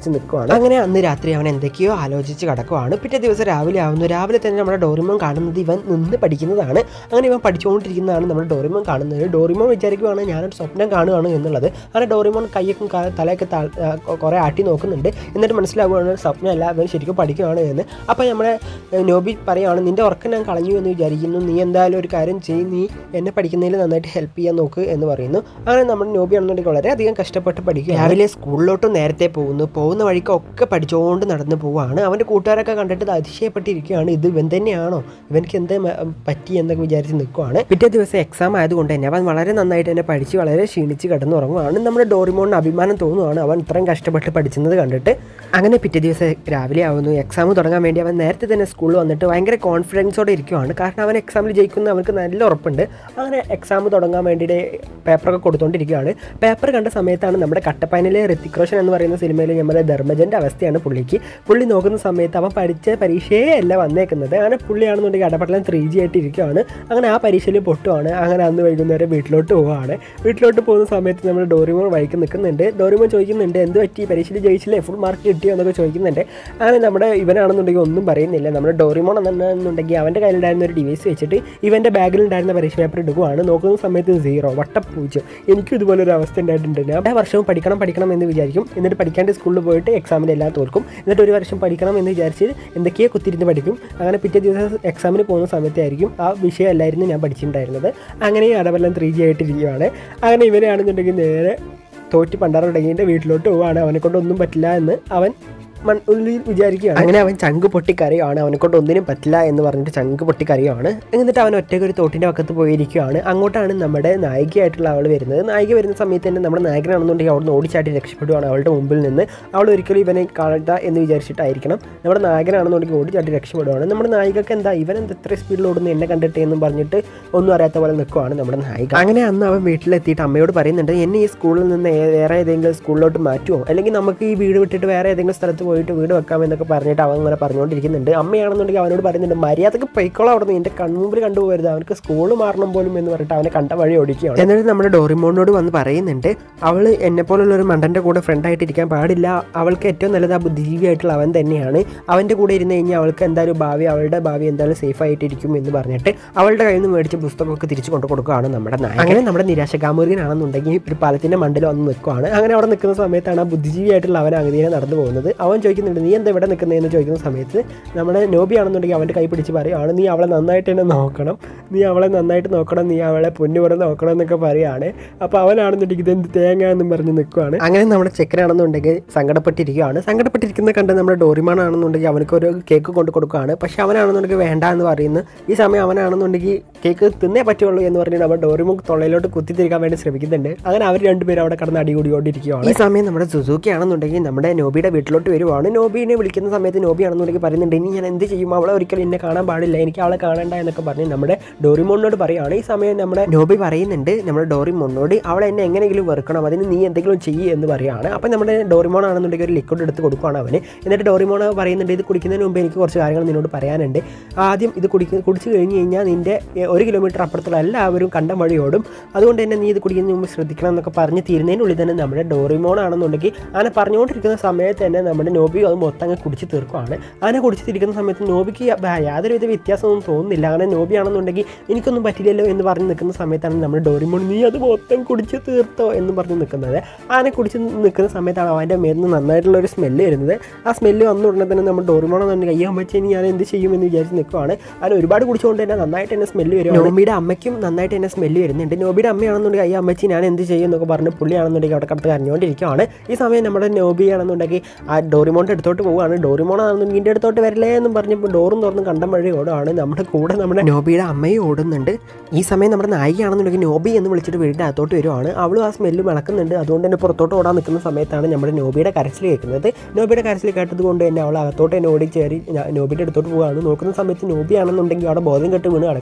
[SPEAKER 2] വിചാരിച്ച് നിൽക്കുവാണ് അങ്ങനെ അന്ന് രാത്രി അവൻ എന്തൊക്കെയോ ആലോചിച്ച് കിടക്കുവാണ് പിറ്റേ ദിവസം രാവിലെ ആവുന്നു രാവിലെ തന്നെ നമ്മുടെ ഡോറിമോൻ കാണുന്നത് ഇവൻ നിന്ന് പഠിക്കുന്നതാണ് അങ്ങനെ ഇവൻ പഠിച്ചുകൊണ്ടിരിക്കുന്നതാണ് നമ്മുടെ ഡോറിമോൻ കാണുന്നത് ഡോറിമോൻ വിചാരിക്കുവാണ് ഞാനൊരു സ്വപ്നം കാണുകയാണ് എന്നുള്ളത് അങ്ങനെ ഡോറിമോൻ കൈയൊക്കെ കാ- തലയൊക്കെ താ- ആ, കുറേ ആട്ടി നോക്കുന്നുണ്ട് എന്നിട്ട് മനസ്സിലാവുകയാണ് സ്വപ്നമല്ല അവൻ ശരിക്കും പഠിക്കുകയാണ് എന്ന് അപ്പോൾ നമ്മുടെ ഏഹ്, നോബി പറയുകയാണ് നിന്റെ ഉറക്കം ഞാൻ കളഞ്ഞു എന്ന് വിചാരിക്കുന്നു നീ എന്തായാലും ഒരു കാര്യം ചെയ്യും നീ എന്നെ പഠിക്കുന്നതിൽ നന്നായിട്ട് ഹെൽപ്പ് ചെയ്യാൻ നോക്ക് എന്ന് പറയുന്നു അങ്ങനെ നമ്മുടെ നോബി ആണെന്നുണ്ടെങ്കിൽ വളരെയധികം കഷ്ടപ്പെട്ട് പഠിക്കുക രാവിലെ സ്കൂളിലോട്ട് നേരത്തെ പോകുന്നു പോകുന്ന വഴിക്കൊക്കെ പഠിച്ചുകൊണ്ട് നടന്നു പോവുകയാണ് അവൻ്റെ കൂട്ടുകാരൊക്കെ കണ്ടിട്ട് ഇത് അതിശയപ്പെട്ടിരിക്കുകയാണ് ഇത് ഇവൻ തന്നെയാണോ ഇവനക്ക് എന്താ മ- പറ്റി എന്നൊക്കെ വിചാരിച്ച് നിൽക്കുവാണ് പിറ്റേ ദിവസം എക്സാം ആയതുകൊണ്ട് തന്നെ അവൻ വളരെ നന്നായിട്ട് തന്നെ പഠിച്ച് വളരെ ക്ഷീണിച്ച് കിടന്നുറങ്ങുവാണ് നമ്മുടെ ഡോറിമോണിന് അഭിമാനം തോന്നുവാണ് അവൻ ഇത്രയും കഷ്ടപ്പെട്ട് പഠിക്കുന്നത് കണ്ടിട്ട് അങ്ങനെ പിറ്റേ ദിവസം രാവിലെ ആവുന്നു എക്സാം തുടങ്ങാൻ വേണ്ടി അവൻ നേരത്തെ തന്നെ സ്കൂളിൽ വന്നിട്ട് ഭയങ്കര കോൺഫിഡൻസോടെ ഇരിക്കുവാണ് കാരണം അവൻ എക്സാമിൽ ജയിക്കുന്ന അവർക്ക് നല്ല ഉറപ്പുണ്ട് അങ്ങനെ എക്സാം തുടങ്ങാൻ വേണ്ടിയിട്ട് പേപ്പറൊക്കെ കൊടുത്തുകൊണ്ടിരിക്കുകയാണ് പേപ്പർ കണ്ട സമയത്താണ് നമ്മുടെ കട്ടപ്പനയിലെ ഋത്തിക് റോഷൻ എന്ന് പറയുന്ന സിനിമയിൽ നമ്മുടെ ധർമ്മജൻ്റെ അവസ്ഥയാണ് പുള്ളിക്ക് പുള്ളി നോക്കുന്ന സമയത്ത് അവൻ പഠിച്ച പരീക്ഷയേ അല്ല വന്നേക്കുന്നത് അങ്ങനെ പുള്ളിയാണെന്നുണ്ടെങ്കിൽ അടപട്ടലം ത്രീ ജി ആയിട്ട് ഇരിക്കുകയാണ് അങ്ങനെ ആ പരീക്ഷയിൽ പൊട്ടുവാണ് അങ്ങനെ അന്ന് വൈകുന്നേരം വീട്ടിലോട്ട് പോവുകയാണ് വീട്ടിലോട്ട് പോകുന്ന സമയത്ത് നമ്മുടെ ഡോറിമോൻ വഴിക്ക് നിൽക്കുന്നുണ്ട് ഡോറിമോൻ ചോദിക്കുന്നുണ്ട് എന്ത് പറ്റി പരീക്ഷയിൽ ജയിച്ചില്ലേ ഫുൾ മാർക്ക് കിട്ടിയോ എന്നൊക്കെ ചോദിക്കുന്നുണ്ട് അങ്ങനെ നമ്മുടെ ഇവനാണെന്നുണ്ടെങ്കിൽ ഒന്നും പറയുന്നില്ല നമ്മുടെ ഡോറിമോൺ എന്നുണ്ടെങ്കിൽ അവൻ്റെ കയ്യിലുണ്ടായിരുന്ന ഒരു ഡിവൈസ് വെച്ചിട്ട് ഇവൻ്റെ ബാഗിലുണ്ടായിരുന്ന പരീക്ഷ പേപ്പർ എടുക്കുവാണ് നോക്കുന്ന സമയത്ത് സീറോ വട്ടപ്പൂജ്യം എനിക്കും ഇതുപോലെ ഒരു അവസ്ഥ ഉണ്ടായിട്ടുണ്ട് ഞാൻ എല്ലാ വർഷവും പഠിക്കണം പഠിക്കണം എന്ന് വിചാരിക്കും എന്നിട്ട് പഠിക്കാണ്ട് സ്കൂളിൽ പോയിട്ട് എക്സാമിന് എല്ലാം തോൽക്കും എന്നിട്ട് ഒരു വർഷം പഠിക്കണം എന്ന് വിചാരിച്ച് എന്തൊക്കെയോ കുത്തിരുന്ന് പഠിക്കും അങ്ങനെ പിറ്റേ ദിവസം എക്സാമിന് പോകുന്ന സമയത്തായിരിക്കും ആ വിഷയം അല്ലായിരുന്നു ഞാൻ പഠിച്ചിട്ടുണ്ടായിരുന്നത് അങ്ങനെ അടവെല്ലാം ത്രീ ജി ആയിട്ടിരിക്കുകയാണ് അങ്ങനെ ഇവനെയാണെന്നുണ്ടെങ്കിൽ നേരെ തോറ്റി പണ്ടാറ് തുടങ്ങിയിട്ട് വീട്ടിലോട്ട് പോവാണ് അവനെ കൊണ്ട് ഒന്നും പറ്റില്ല എന്ന് അവൻ മൺ ഉള്ളിൽ വിചാരിക്കുകയാണ് അങ്ങനെ അവൻ ചങ്ക് പൊട്ടിക്കറിയാണ് അവനെ കൊണ്ട് ഒന്നിനും പറ്റില്ല എന്ന് പറഞ്ഞിട്ട് ചങ്ക് പൊട്ടിക്കറിയാണ് എന്നിട്ട് അവൻ ഒറ്റയ്ക്ക് ഒരു തോട്ടിൻ്റെ പക്കത്ത് പോയിരിക്കുകയാണ് അങ്ങോട്ടാണ് നമ്മുടെ നായികയായിട്ടുള്ള അവൾ വരുന്നത് നായിക വരുന്ന സമയത്ത് തന്നെ നമ്മുടെ നായകനാണെന്നുണ്ടെങ്കിൽ അവിടെ നിന്ന് ഓടിച്ചാട്ടി രക്ഷപ്പെടുവാണ് അവളുടെ മുമ്പിൽ നിന്ന് അവൾ ഒരിക്കലും ഇവനെ കാണണ്ട എന്ന് വിചാരിച്ചിട്ടായിരിക്കണം നമ്മുടെ നായകനാണെന്നുണ്ടെങ്കിൽ ഓടിച്ചാട്ടി രക്ഷപ്പെടുവാണ് നമ്മുടെ നായികക്ക് എന്താ ഇവൻ എന്താ ഇത്ര സ്പീഡിൽ ഓടുന്നു എന്നെ കണ്ടിട്ട് എന്നും പറഞ്ഞിട്ട് ഒന്നും അറിയാത്ത പോലെ നിൽക്കുവാണ് നമ്മുടെ നായിക അങ്ങനെ അന്ന് അവൻ വീട്ടിലെത്തിയിട്ട് അമ്മയോട് പറയുന്നുണ്ട് എന്നെ ഈ സ്കൂളിൽ നിന്ന് ഏ- വേറെ ഏതെങ്കിലും സ്കൂളിലോട്ട് മാറ്റുമോ അല്ലെങ്കിൽ നമുക്ക് ഈ വീട് വിട്ടിട്ട് വേറെ ഏതെങ്കിലും സ്ഥലത്ത് പോയിട്ട് വീട് വെക്കാം എന്നൊക്കെ പറഞ്ഞിട്ട് അവൻ അങ്ങനെ പറഞ്ഞുകൊണ്ടിരിക്കുന്നുണ്ട് അമ്മയാണെന്നുണ്ടെങ്കിൽ അവനോട് പറയുന്നുണ്ട് മര്യാദക്ക് പൊയ്ക്കോളം അവിടെ നിന്ന് എൻ്റെ കൺമുമ്പിൽ കണ്ടുപോകരുത് അവനക്ക് സ്കൂൾ മാറണം പോലും എന്ന് പറഞ്ഞിട്ട് അവനെ കണ്ട വഴി ഓടിക്കുകയാണ് എന്നിട്ട് നമ്മുടെ ഡോറിമോണിനോട് വന്ന് പറയുന്നുണ്ട് അവൾ എന്നെ പോലുള്ള ഒരു മണ്ടൻ്റെ കൂടെ ഫ്രണ്ടായിട്ട് ഇരിക്കാൻ പാടില്ല അവൾക്ക് ഏറ്റവും നല്ലത് ആ ബുദ്ധിജീവിയായിട്ടുള്ള അവൻ തന്നെയാണ് അവൻ്റെ കൂടെ ഇരുന്ന് കഴിഞ്ഞാൽ അവൾക്ക് എന്തായാലും ഭാവി അവളുടെ ഭാവി എന്തായാലും സേഫ് ആയിട്ടിരിക്കും എന്ന് പറഞ്ഞിട്ട് അവളുടെ കയ്യിൽ നിന്ന് മേടിച്ച പുസ്തകമൊക്കെ തിരിച്ചു കൊണ്ടു കൊടുക്കുകയാണ് നമ്മുടെ നായകൻ അങ്ങനെ നമ്മുടെ നിരാശകാമുകനാണെന്നുണ്ടെങ്കിൽ ഒരു പാലത്തിൻ്റെ മണ്ടിൽ വന്ന് നിൽക്കുവാണ് അങ്ങനെ അവിടെ നിൽക്കുന്ന സമയത്താണ് ആ ബുദ്ധിജീവിയായിട്ടുള്ള അവൻ അങ്ങനെ നടന്നു പോകുന്നത് അവൻ ചോദിക്കുന്നുണ്ട് നീ എന്താ ഇവിടെ നിൽക്കുന്നതെന്ന് ചോദിക്കുന്ന സമയത്ത് നമ്മുടെ നോബി ആണെന്നുണ്ടെങ്കിൽ അവൻ്റെ കൈ പിടിച്ച് പറയുകയാണ് നീ അവളെ നന്നായിട്ട് തന്നെ നോക്കണം നീ അവളെ നന്നായിട്ട് നോക്കണം നീ അവളെ പൊന്നുപോലെ നോക്കണം എന്നൊക്കെ പറയുകയാണ് അപ്പോൾ അവനാണെന്നുണ്ടെങ്കിൽ ഇതെന്ത് തേങ്ങ എന്നും പറഞ്ഞ് നിൽക്കുവാണ് അങ്ങനെ നമ്മുടെ ചെക്കനാണെന്നുണ്ടെങ്കിൽ സങ്കടപ്പെട്ടിരിക്കുകയാണ് സങ്കടപ്പെട്ടിരിക്കുന്ന കണ്ട് നമ്മുടെ ഡോറിമാൻ ആണെന്നുണ്ടെങ്കിൽ അവനക്ക് ഒരു കേക്ക് കൊണ്ട് കൊടുക്കുകയാണ് പക്ഷെ അവനാണെന്നുണ്ടെങ്കിൽ വേണ്ട എന്ന് പറയുന്നു ഈ സമയം അവനാണെന്നുണ്ടെങ്കിൽ കേക്ക് തിന്നേ പറ്റുള്ളൂ എന്ന് പറഞ്ഞിട്ട് നമ്മൾ ഡോറിമോൻ തൊള്ളയിലോട്ട് കുത്തിത്തിരിക്കാൻ വേണ്ടി ശ്രമിക്കുന്നുണ്ട് അങ്ങനെ അവർ രണ്ടുപേരും അവിടെ കടന്ന് അടികൂടിക്കൊണ്ടിരിക്കുകയാണ് ഈ സമയം നമ്മുടെ സുസുക്കി ആണെന്നുണ്ടെങ്കിൽ നമ്മുടെ നോബിയുടെ വീട്ടിലോട്ട് വരുവാണ് നോബിനെ വിളിക്കുന്ന സമയത്ത് നോബി ആണെന്നുണ്ടെങ്കിൽ പറയുന്നുണ്ട് ഇനി ഞാൻ എന്ത് ചെയ്യും അവളെ ഒരിക്കലും എന്നെ കാണാൻ പാടില്ല എനിക്ക് അവളെ കാണണ്ട എന്നൊക്കെ പറഞ്ഞ് നമ്മുടെ ഡോറിമോണിനോട് പറയുകയാണ് ഈ സമയം നമ്മുടെ നോബി പറയുന്നുണ്ട് നമ്മുടെ ഡോറിമോണിനോട് അവളെ എന്നെ എങ്ങനെയെങ്കിലും വെറുക്കണം അതിന് നീ എന്തെങ്കിലും ചെയ്യ് എന്ന് പറയുകയാണ് അപ്പം നമ്മുടെ ഡോറിമോൺ ആണെന്നുണ്ടെങ്കിൽ ഒരു ലിക്വിഡ് എടുത്ത് കൊടുക്കുകയാണ് അവന് എന്നിട്ട് ഡോറിമോൺ പറയുന്നുണ്ട് ഇത് കുടിക്കുന്നതിന് മുമ്പ് എനിക്ക് കുറച്ച് കാര്യങ്ങൾ നിന്നോട് പറയാനുണ്ട് ആദ്യം ഇത് കുടിക്ക കുടിച്ച് കഴിഞ്ഞ് കഴിഞ്ഞാൽ നിൻ്റെ ഏ, ഒരു കിലോമീറ്റർ അപ്പുറത്തുള്ള എല്ലാവരും കണ്ടം വഴി ഓടും അതുകൊണ്ട് തന്നെ നീ ഇത് കുടിക്കുന്നതിന് മുമ്പ് ശ്രദ്ധിക്കണം എന്നൊക്കെ പറഞ്ഞ് തീരുന്നതിനുള്ളിൽ തന്നെ നമ്മുടെ ഡോറിമോൺ ആണെന്നുണ്ടെങ്കിൽ അങ്ങനെ പറഞ്ഞുകൊണ്ടിരിക്കുന്ന സമയത്ത് തന്നെ നമ്മുടെ നോബി അത് മൊത്തം അങ്ങ് കുടിച്ച് തീർക്കുവാണ് അങ്ങനെ കുടിച്ച് തിരിക്കുന്ന സമയത്ത് നോബിക്ക് യാ- യാതൊരുവിധ വ്യത്യാസമൊന്നും തോന്നുന്നില്ല അങ്ങനെ നോബി ആണെന്നുണ്ടെങ്കിൽ എനിക്കൊന്നും പറ്റില്ലല്ലോ എന്ന് പറഞ്ഞ് നിൽക്കുന്ന സമയത്താണ് നമ്മുടെ ഡോറിമോൺ നീ അത് മൊത്തം കുടിച്ച് തീർത്തോ എന്ന് പറഞ്ഞ് നിൽക്കുന്നത് അങ്ങനെ കുടിച്ച് നിൽക്കുന്ന സമയത്താണ് അവൻ്റെ മേലിൽ നന്നായിട്ടുള്ള ഒരു സ്മെല്ല് വരുന്നത് ആ സ്മെല്ല് വന്ന ഉടനെ തന്നെ നമ്മൾ ഡോറിമോൺ എന്നുണ്ടെങ്കിൽ അയ്യോ അമ്മച്ചി ഇനി ഞാൻ എന്ത് ചെയ്യുമെന്ന് വിചാരിച്ച് നിൽക്കുവാണ് അങ്ങനെ ഒരുപാട് കുടിച്ചുകൊണ്ട് തന്നെ നന്നായിട്ട് തന്നെ സ്മെല്ല് വരും നോബിയുടെ അമ്മയ്ക്കും നന്നായിട്ട് തന്നെ സ്മെല്ല് വരുന്നുണ്ട് നോബിയുടെ അമ്മയാണെന്നുണ്ടെങ്കിൽ അയ്യോ അമ്മച്ചി ഞാൻ എന്ത് ചെയ്യും എന്നൊക്കെ പറഞ്ഞ് പുള്ളിയാണെന്നുണ്ടെങ്കിൽ അവിടെ കടത്ത് കരഞ്ഞുകൊണ്ടിരിക്കുകയാണ് ഈ സമയം നമ്മുടെ നോബി ആണെന്നുണ്ടെങ്കിൽ ആ ഡോറിമോണിൻ്റെ അടുത്തോട്ട് പോവുകയാണ് ഡോറിമോൺ ആണെന്നുണ്ടെങ്കിൽ എൻ്റെ അടുത്തോട്ട് വരില്ലേ എന്നും പറഞ്ഞപ്പോൾ ഡോറും തുറന്ന് കണ്ടം വഴി ഓടുകയാണ് നമ്മുടെ കൂടെ നമ്മുടെ നോബിയുടെ അമ്മയും ഓടുന്നുണ്ട് ഈ സമയം നമ്മുടെ നായികയാണെന്നുണ്ടെങ്കിൽ നോബി എന്ന് വിളിച്ചിട്ട് വീടിൻ്റെ അകത്തോട്ട് വരുവാണ് അവളും ആ സ്മെല്ല് വിളക്കുന്നുണ്ട് അതുകൊണ്ട് തന്നെ പുറത്തോട്ട് ഓടാൻ നിൽക്കുന്ന സമയത്താണ് നമ്മുടെ നോബിയുടെ കരച്ചിൽ കേൾക്കുന്നത് നോബിയുടെ കരച്ചിൽ കേട്ടത് കൊണ്ട് തന്നെ അവൾ അകത്തോട്ട് തന്നെ ഓടി കയറി ഞാ- നോബിയുടെ അടുത്തോട്ട് പോവുകയാണ് നോക്കുന്ന സമയത്ത് നോബി ആണെന്നുണ്ടെങ്കിൽ അവിടെ ബോധം കെട്ട് വീണ് കിടക്കുവാണ്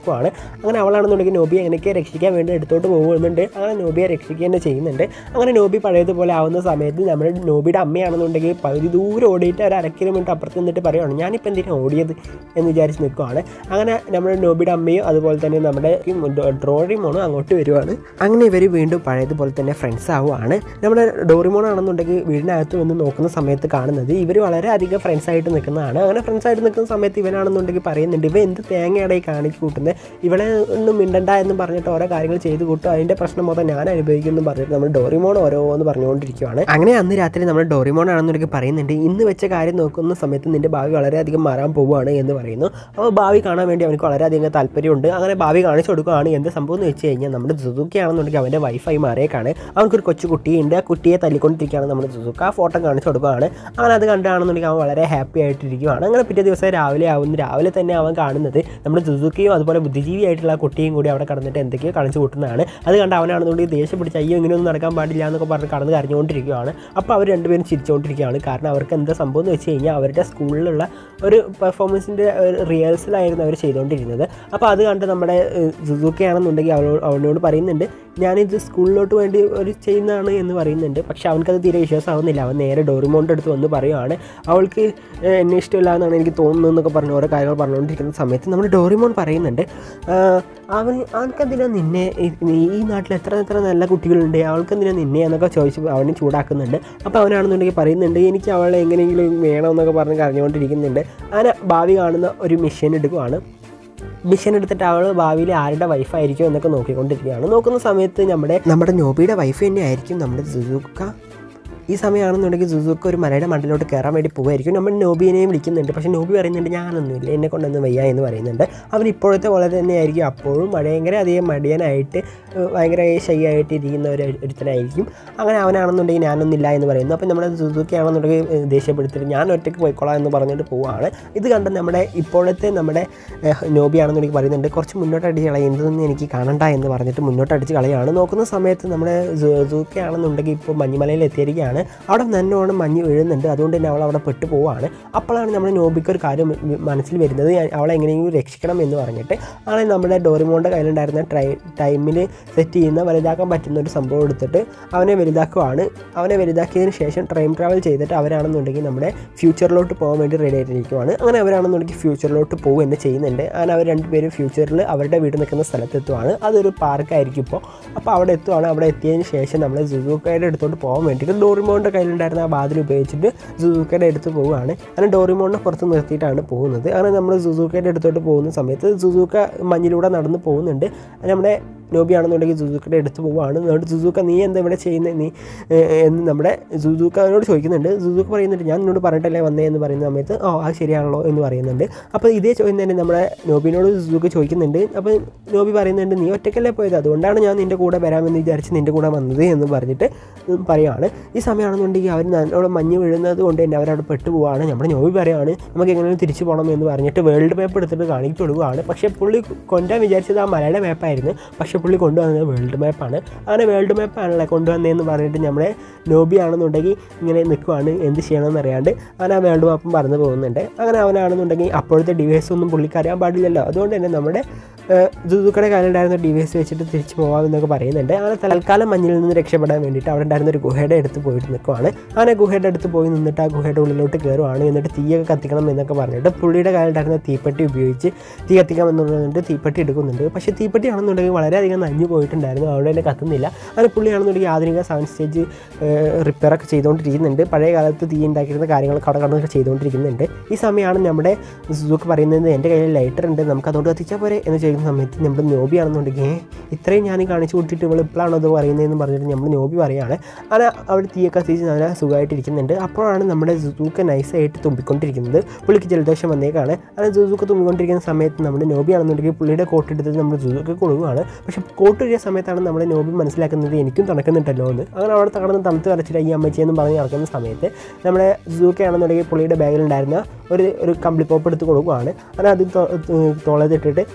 [SPEAKER 2] അങ്ങനെ അവളാണെന്നുണ്ടെങ്കിൽ നോബിയെ എനിക്ക് രക്ഷിക്കാൻ വേണ്ടി എടുത്തോട്ട് പോകുന്നുണ്ട് അങ്ങനെ നോബിയെ രക്ഷിക്കുക തന്നെ ചെയ്യുന്നുണ്ട് അങ്ങനെ നോബി പഴയതുപോലെ ആവുന്ന സമയത്ത് നമ്മുടെ നോബിയുടെ അമ്മയാണെന്നുണ്ടെങ്കിൽ പകുതി ദൂരം ഓടിയിട്ട് ഒരു അര കിലോമീറ്റർ അപ്പുറത്ത് നിന്നിട്ട് പറയുകയാണ് ഞാനിപ്പോൾ എന്തിനാണ് ഓടിയത് എന്ന് വിചാരിച്ച് നിൽക്കുവാണ് അങ്ങനെ നമ്മുടെ നോബിയുടെ അമ്മയും അതുപോലെ തന്നെ നമ്മുടെ ഡ്രോറിമോണും അങ്ങോട്ട് വരുവാണ് അങ്ങനെ ഇവർ വീണ്ടും പഴയതുപോലെ തന്നെ ഫ്രണ്ട്സ് ആവുകയാണ് നമ്മുടെ ഡോറിമോൺ ആണെന്നുണ്ടെങ്കിൽ വീടിനകത്ത് വന്ന് നോക്കുന്ന സമയത്ത് കാണുന്നത് ഇവർ വളരെയധികം ഫ്രണ്ട്സ് ആയിട്ട് നിൽക്കുന്നതാണ് അങ്ങനെ ഫ്രണ്ട്സ് ആയിട്ട് നിൽക്കുന്ന സമയത്ത് ഇവനാണെന്നുണ്ടെങ്കിൽ പറയുന്നുണ്ട് ഇവ എന്ത് തേങ്ങയുടെ ഈ കാണിച്ച് കൂട്ടുന്നത് ഇവളെ ഒന്നും മിണ്ടണ്ട എന്ന് പറഞ്ഞിട്ട് ഓരോ കാര്യങ്ങൾ ചെയ്ത് കൂട്ടും അതിൻ്റെ പ്രശ്നം മൊത്തം ഞാൻ അനുഭവിക്കുന്നു പറഞ്ഞിട്ട് നമ്മൾ ഡോറിമോൺ ഓരോന്ന് പറഞ്ഞുകൊണ്ടിരിക്കുകയാണ് അങ്ങനെ അന്ന് രാത്രി നമ്മൾ ഡോറിമോൺ ആണെന്നുണ്ടെങ്കിൽ പറയുന്നുണ്ട് ഇന്ന് വെച്ച കാര്യം നോക്കുന്ന സമയത്ത് നിന്റെ ഭാവി വളരെയധികം മാറാൻ പോവുകയാണ് എന്ന് പറയുന്നു അപ്പോൾ ഭാവി കാണാൻ വേണ്ടി അവനക്ക് വളരെയധികം താല്പര്യമുണ്ട് അങ്ങനെ ഭാവി കാണിച്ചു കൊടുക്കുകയാണ് എന്ത് സംഭവം എന്ന് വെച്ച് കഴിഞ്ഞാൽ നമ്മുടെ സുസുക്കി ആണെന്നുണ്ടെങ്കിൽ അവൻ്റെ വൈഫായി മാറിയേക്കാണ് അവനക്കൊരു കൊച്ചു കുട്ടിയുണ്ട് ആ കുട്ടിയെ തല്ലിക്കൊണ്ടിരിക്കുകയാണ് നമ്മുടെ സുസുക്ക് ആ ഫോട്ടോ കാണിച്ചു കൊടുക്കുകയാണ് അങ്ങനെ അത് കണ്ടാണെന്നുണ്ടെങ്കിൽ അവൻ വളരെ ഹാപ്പി ആയിട്ടിരിക്കുകയാണ് അങ്ങനെ പിറ്റേ ദിവസം രാവിലെ ആവുന്നു രാവിലെ തന്നെ അവൻ കാണുന്നത് നമ്മുടെ സുസുക്കിയും അതുപോലെ ബുദ്ധിജീവിയായിട്ടുള്ള ആ കുട്ടിയും കൂടി അവിടെ കടന്നിട്ട് എന്തൊക്കെയോ കാണിച്ചു കൂട്ടുന്നതാണ് അത് കണ്ട് അവനാണെന്നുണ്ടെങ്കിൽ ദേഷ്യം പിടിച്ച് അയ്യോ ഇങ്ങനെയൊന്നും നടക്കാൻ പാടില്ല എന്നൊക്കെ പറഞ്ഞ് കടന്ന് കരഞ്ഞുകൊണ്ടിരിക്കുകയാണ് അപ്പോൾ അവർ രണ്ടുപേരും ചിരിച്ചുകൊണ്ടിരിക്കുകയാണ് കാരണം അവർക്ക് എന്താ സംഭവം എന്ന് വെച്ച് കഴിഞ്ഞാൽ അവരുടെ സ്കൂളിലുള്ള ഒരു പെർഫോമൻസിൻ്റെ റിഹേഴ്സലായിരുന്നു അവർ ചെയ്തുകൊണ്ടിരുന്നത് അപ്പോൾ അത് കണ്ട് നമ്മുടെ സുസുക്കി ആണെന്നുണ്ടെങ്കിൽ അവളോട് അവനോട് പറയുന്നുണ്ട് ഞാനിത് സ്കൂളിലോട്ട് വേണ്ടി ഒരു ചെയ്യുന്നതാണ് എന്ന് പറയുന്നുണ്ട് പക്ഷെ അവനക്കത് തീരെ വിശ്വാസമാവുന്നില്ല അവൻ നേരെ ഡോറിമോണിൻ്റെ അടുത്ത് വന്ന് പറയുവാണ് അവൾക്ക് ഏഹ്, എന്നെ ഇഷ്ടമില്ല എന്നാണ് എനിക്ക് തോന്നുന്നത് എന്നൊക്കെ പറഞ്ഞ് ഓരോ കാര്യങ്ങൾ പറഞ്ഞുകൊണ്ടിരിക്കുന്ന സമയത്ത് നമ്മുടെ ഡോറിമോൺ പറയുന്നുണ്ട് ആഹ്, അവൻ അവൻക്കെന്തിനാ നിന്നെ ഈ- ഈ നാട്ടിൽ എത്ര എത്ര നല്ല കുട്ടികളുണ്ട് അവൾക്കെന്തിനാ നിന്നെ എന്നൊക്കെ ചോദിച്ച് അവനെ ചൂടാക്കുന്നുണ്ട് അപ്പോൾ അവനാണെന്നുണ്ടെങ്കിൽ പറയുന്നുണ്ട് എനിക്ക് അവളെ എങ്ങനെയെങ്കിലും വേണമെന്നൊക്കെ പറഞ്ഞ് കരഞ്ഞുകൊണ്ടിരിക്കുന്നുണ്ട് അങ്ങനെ ഭാവി കാണുന്ന ഒരു മിഷൻ എടുക്കുവാണ് മിഷൻ എടുത്തിട്ട് അവൾ ഭാവിയിൽ ആരുടെ വൈഫായിരിക്കും എന്നൊക്കെ നോക്കിക്കൊണ്ടിരിക്കുകയാണ് നോക്കുന്ന സമയത്ത് നമ്മുടെ നമ്മുടെ നോബിയുടെ വൈഫ് തന്നെ ആയിരിക്കും നമ്മുടെ സുസുക്ക ഈ സമയമാണെന്നുണ്ടെങ്കിൽ സുസുക്ക ഒരു മലയുടെ മണ്ടലോട്ട് കയറാൻ വേണ്ടി പോകുമായിരിക്കും നമ്മൾ നോബിനെയും വിളിക്കുന്നുണ്ട് പക്ഷേ നോബി പറയുന്നുണ്ട് ഞാനൊന്നുമില്ല എന്നെ കൊണ്ടൊന്നും വയ്യ എന്ന് പറയുന്നുണ്ട് അവൻ ഇപ്പോഴത്തെ പോലെ തന്നെ ആയിരിക്കും അപ്പോഴും ഭയങ്കര അധികം മടിയനായിട്ട് ഏഹ്, ഭയങ്കര ഷൈ ആയിട്ട് ഇരിക്കുന്ന ഒരു ഒരുത്തനായിരിക്കും അങ്ങനെ അവനാണെന്നുണ്ടെങ്കിൽ ഞാനൊന്നില്ല എന്ന് പറയുന്നു അപ്പോൾ നമ്മുടെ സുസുക്കി ആണെന്നുണ്ടെങ്കിൽ ഏഹ്, ദേഷ്യപ്പെടുത്തിയിട്ട് ഞാൻ ഒറ്റയ്ക്ക് പോയിക്കോളാം എന്ന് പറഞ്ഞിട്ട് പോവുകയാണ് ഇത് കണ്ട് നമ്മുടെ ഇപ്പോഴത്തെ നമ്മുടെ ഏഹ്, നോബി ആണെന്നുണ്ടെങ്കിൽ പറയുന്നുണ്ട് കുറച്ച് മുന്നോട്ട് അടിച്ച് കളയും എന്തൊന്നും എനിക്ക് കാണണ്ട എന്ന് പറഞ്ഞിട്ട് മുന്നോട്ട് അടിച്ച് കളയാണ് നോക്കുന്ന സമയത്ത് നമ്മുടെ സുസുക്കി ആണെന്നുണ്ടെങ്കിൽ ഇപ്പോൾ മഞ്ഞുമലയിൽ എത്തിയിരിക്കുകയാണ് അവിടെ നല്ലോണം മഞ്ഞ് വീഴുന്നുണ്ട് അതുകൊണ്ട് തന്നെ അവൾ അവിടെ പെട്ടു പോവുകയാണ് അപ്പോഴാണ് നമ്മുടെ നോബിക്ക് ഒരു കാര്യം മനസ്സിൽ വരുന്നത് ഞാൻ അവളെ എങ്ങനെയെങ്കിലും രക്ഷിക്കണം എന്ന് പറഞ്ഞിട്ട് അങ്ങനെ നമ്മുടെ ഡോറിമോൻ്റെ കയ്യിലുണ്ടായിരുന്ന ട്രൈ ടൈമിൽ സെറ്റ് ചെയ്യുന്ന വലുതാക്കാൻ പറ്റുന്ന ഒരു സംഭവം എടുത്തിട്ട് അവനെ വലുതാക്കുവാണ് അവനെ വലുതാക്കിയതിന് ശേഷം ട്രെയിൻ ട്രാവൽ ചെയ്തിട്ട് അവരാണെന്നുണ്ടെങ്കിൽ നമ്മുടെ ഫ്യൂച്ചറിലോട്ട് പോകാൻ വേണ്ടി റെഡി ആയിട്ടിരിക്കുവാണ് അങ്ങനെ അവരാണെന്നുണ്ടെങ്കിൽ ഫ്യൂച്ചറിലോട്ട് പോകുക തന്നെ ചെയ്യുന്നുണ്ട് അങ്ങനെ അവർ രണ്ടുപേരും ഫ്യൂച്ചറിൽ അവരുടെ വീട് നിൽക്കുന്ന സ്ഥലത്തെത്തുവാണ് അതൊരു പാർക്കായിരിക്കും ഇപ്പോൾ അപ്പോൾ അവിടെ എത്തുവാണ് അവിടെ എത്തിയതിന് ശേഷം നമ്മൾ സുസൂക്കയുടെ അടുത്തോട്ട് പോകാൻ വേണ്ടിയിട്ട് ഡോറിമോണിൻ്റെ കയ്യിലുണ്ടായിരുന്ന ആ ബാതിൽ ഉപയോഗിച്ചിട്ട് സുസൂക്കയുടെ അടുത്ത് പോവുകയാണ് അങ്ങനെ ഡോറിമോണിനെ പുറത്ത് നിർത്തിയിട്ടാണ് പോകുന്നത് അങ്ങനെ നമ്മൾ സുസൂക്കയുടെ അടുത്തോട്ട് പോകുന്ന സമയത്ത് സുസൂക്ക മഞ്ഞിലൂടെ നടന്ന് പോകുന്നുണ്ട് നമ്മുടെ നോബി ആണെന്നുണ്ടെങ്കിൽ സുസൂക്കയുടെ അടുത്ത് പോവുകയാണ് എന്നിട്ട് സുസൂക്ക നീ എന്താ ഇവിടെ ചെയ്യുന്നത് നീ ഏഹ്, എന്ന് നമ്മുടെ സുസൂക്ക അവനോട് ചോദിക്കുന്നുണ്ട് സുസൂക്ക പറയുന്നുണ്ട് ഞാൻ നിന്നോട് പറഞ്ഞിട്ടല്ലേ വന്നേ എന്ന് പറയുന്ന സമയത്ത് ഓ അത് ശരിയാണല്ലോ എന്ന് പറയുന്നുണ്ട് അപ്പോൾ ഇതേ ചോദ്യം തന്നെ നമ്മുടെ നോബിനോട് സുസൂക്ക ചോദിക്കുന്നുണ്ട് അപ്പോൾ നോബി പറയുന്നുണ്ട് നീ ഒറ്റയ്ക്കല്ലേ പോയത് അതുകൊണ്ടാണ് ഞാൻ നിൻ്റെ കൂടെ വരാമെന്ന് വിചാരിച്ച് നിൻ്റെ കൂടെ വന്നത് എന്ന് പറഞ്ഞിട്ട് പറയുകയാണ് ഈ സമയമാണെന്നുണ്ടെങ്കിൽ അവർ നല്ലോണം മഞ്ഞ് വീഴുന്നത് കൊണ്ട് തന്നെ അവരവിടെ പെട്ടു പോവുകയാണ് നമ്മുടെ നോബി പറയുകയാണ് നമുക്ക് എങ്ങനെയും തിരിച്ചു പോകണം എന്ന് പറഞ്ഞിട്ട് വേൾഡ് മാപ്പ് എടുത്തിട്ട് കാണിച്ചു കൊടുക്കുകയാണ് പക്ഷേ പുള്ളി കൊണ്ടുവരാൻ വിചാരിച്ചത് ആ മലയുടെ മാപ്പായിരുന്നു പക്ഷേ പുള്ളി കൊണ്ടുവന്നത് വേൾഡ് മാപ്പാണ് അങ്ങനെ വേൾഡ് മാപ്പാണല്ലേ കൊണ്ടുവന്നതെന്ന് പറഞ്ഞിട്ട് നമ്മുടെ നോബി ആണെന്നുണ്ടെങ്കിൽ ഇങ്ങനെ നിൽക്കുവാണ് എന്ത് ചെയ്യണമെന്ന് അറിയാണ്ട് അങ്ങനെ ആ വേൾഡ് മാപ്പും പറന്ന് പോകുന്നുണ്ട് അങ്ങനെ അവനാണെന്നുണ്ടെങ്കിൽ അപ്പോഴത്തെ ഡിവൈസ് ഒന്നും പുള്ളിക്ക് അറിയാൻ പാടില്ലല്ലോ അതുകൊണ്ട് തന്നെ നമ്മുടെ ജുദുക്കയുടെ കയ്യിലുണ്ടായിരുന്ന ഡിവൈസ് വെച്ചിട്ട് തിരിച്ചു പോകാമെന്നൊക്കെ പറയുന്നുണ്ട് അങ്ങനെ തൽക്കാലം മഞ്ഞിൽ നിന്ന് രക്ഷപ്പെടാൻ വേണ്ടിയിട്ട് അവിടെ ഉണ്ടായിരുന്ന ഒരു ഗുഹയുടെ അടുത്ത് പോയിട്ട് നിൽക്കുവാണ് അങ്ങനെ ഗുഹയുടെ അടുത്ത് പോയി നിന്നിട്ട് ആ ഗുഹയുടെ ഉള്ളിലോട്ട് കയറുവാണ് എന്നിട്ട് തീയൊക്കെ കത്തിക്കണം എന്നൊക്കെ പറഞ്ഞിട്ട് പുള്ളിയുടെ കയ്യിലുണ്ടായിരുന്ന തീപ്പെട്ടി ഉപയോഗിച്ച് തീ കത്തിക്കാം എന്നുള്ളത് തീപ്പെട്ടി എടുക്കുന്നുണ്ട് പക്ഷേ തീപ്പെട്ടി ആണെന്നുണ്ടെങ്കിൽ വളരെയധികം നഞ്ഞു പോയിട്ടുണ്ടായിരുന്നു അവിടെ തന്നെ കത്തുന്നില്ല അങ്ങനെ പുള്ളിയാണെന്നുണ്ടെങ്കിൽ ആധുനിക സയൻസ് സ്റ്റേജ് റിപ്പയറൊക്കെ ചെയ്തുകൊണ്ടിരിക്കുന്നുണ്ട് പഴയ കാലത്ത് തീ ഉണ്ടാക്കിയിരുന്ന കാര്യങ്ങളൊക്കെ അവിടെ കടന്നൊക്കെ ചെയ്തുകൊണ്ടിരിക്കുന്നുണ്ട് ഈ സമയമാണ് നമ്മുടെ സുസുക്ക് പറയുന്നത് എൻ്റെ കയ്യിൽ ലൈറ്റർ ഉണ്ട് നമുക്ക് അതുകൊണ്ട് കത്തിച്ചാൽ പോരെ എന്ന് ചോദിക്കുന്ന സമയത്ത് നമ്മുടെ നോബി ആണെന്നുണ്ടെങ്കിൽ "ഏ, ഇത്രയും ഞാൻ കാണിച്ചു കൂട്ടിയിട്ട് ഇവൾ ഇപ്പോഴാണോ അത് പറയുന്നതെന്ന് പറഞ്ഞിട്ട് നമ്മൾ നോബി പറയുകയാണ് അങ്ങനെ അവിടെ തീയൊക്കെ കത്തിച്ച് നല്ല സുഖമായിട്ടിരിക്കുന്നുണ്ട് അപ്പോഴാണ് നമ്മുടെ സുസൂക്ക നൈസായിട്ട് തുമ്പിക്കൊണ്ടിരിക്കുന്നത് പുള്ളിക്ക് ജലദോഷം വന്നേക്കാണ് അങ്ങനെ സുസൂക്ക തുമ്പിക്കൊണ്ടിരിക്കുന്ന സമയത്ത് നമ്മുടെ നോബി ആണെന്നുണ്ടെങ്കിൽ പുള്ളിയുടെ കോട്ട് എടുത്തിട്ട് നമ്മൾ സുസൂക്ക കൊടുക്കുകയാണ് പക്ഷെ കോട്ട് ഇഴിയ സമയത്താണ് നമ്മുടെ നോബി മനസ്സിലാക്കുന്നത് എനിക്കും തണുക്കുന്നുണ്ടല്ലോ എന്ന് അങ്ങനെ അവിടെ തകർന്ന് തണുത്ത് വരച്ചിട്ട് ഈ അമ്മച്ചിയെന്ന് പറഞ്ഞ് നടക്കുന്ന സമയത്ത് നമ്മുടെ സുസൂക്ക ആണെന്നുണ്ടെങ്കിൽ പുള്ളിയുടെ ബാഗിലുണ്ടായിരുന്ന ഒരു ഒരു കമ്പിളി പോപ്പ് എടുത്ത് കൊടുക്കുകയാണ് അങ്ങനെ അത് തോളത്തിട്ടിട്ട് ഭയങ്കര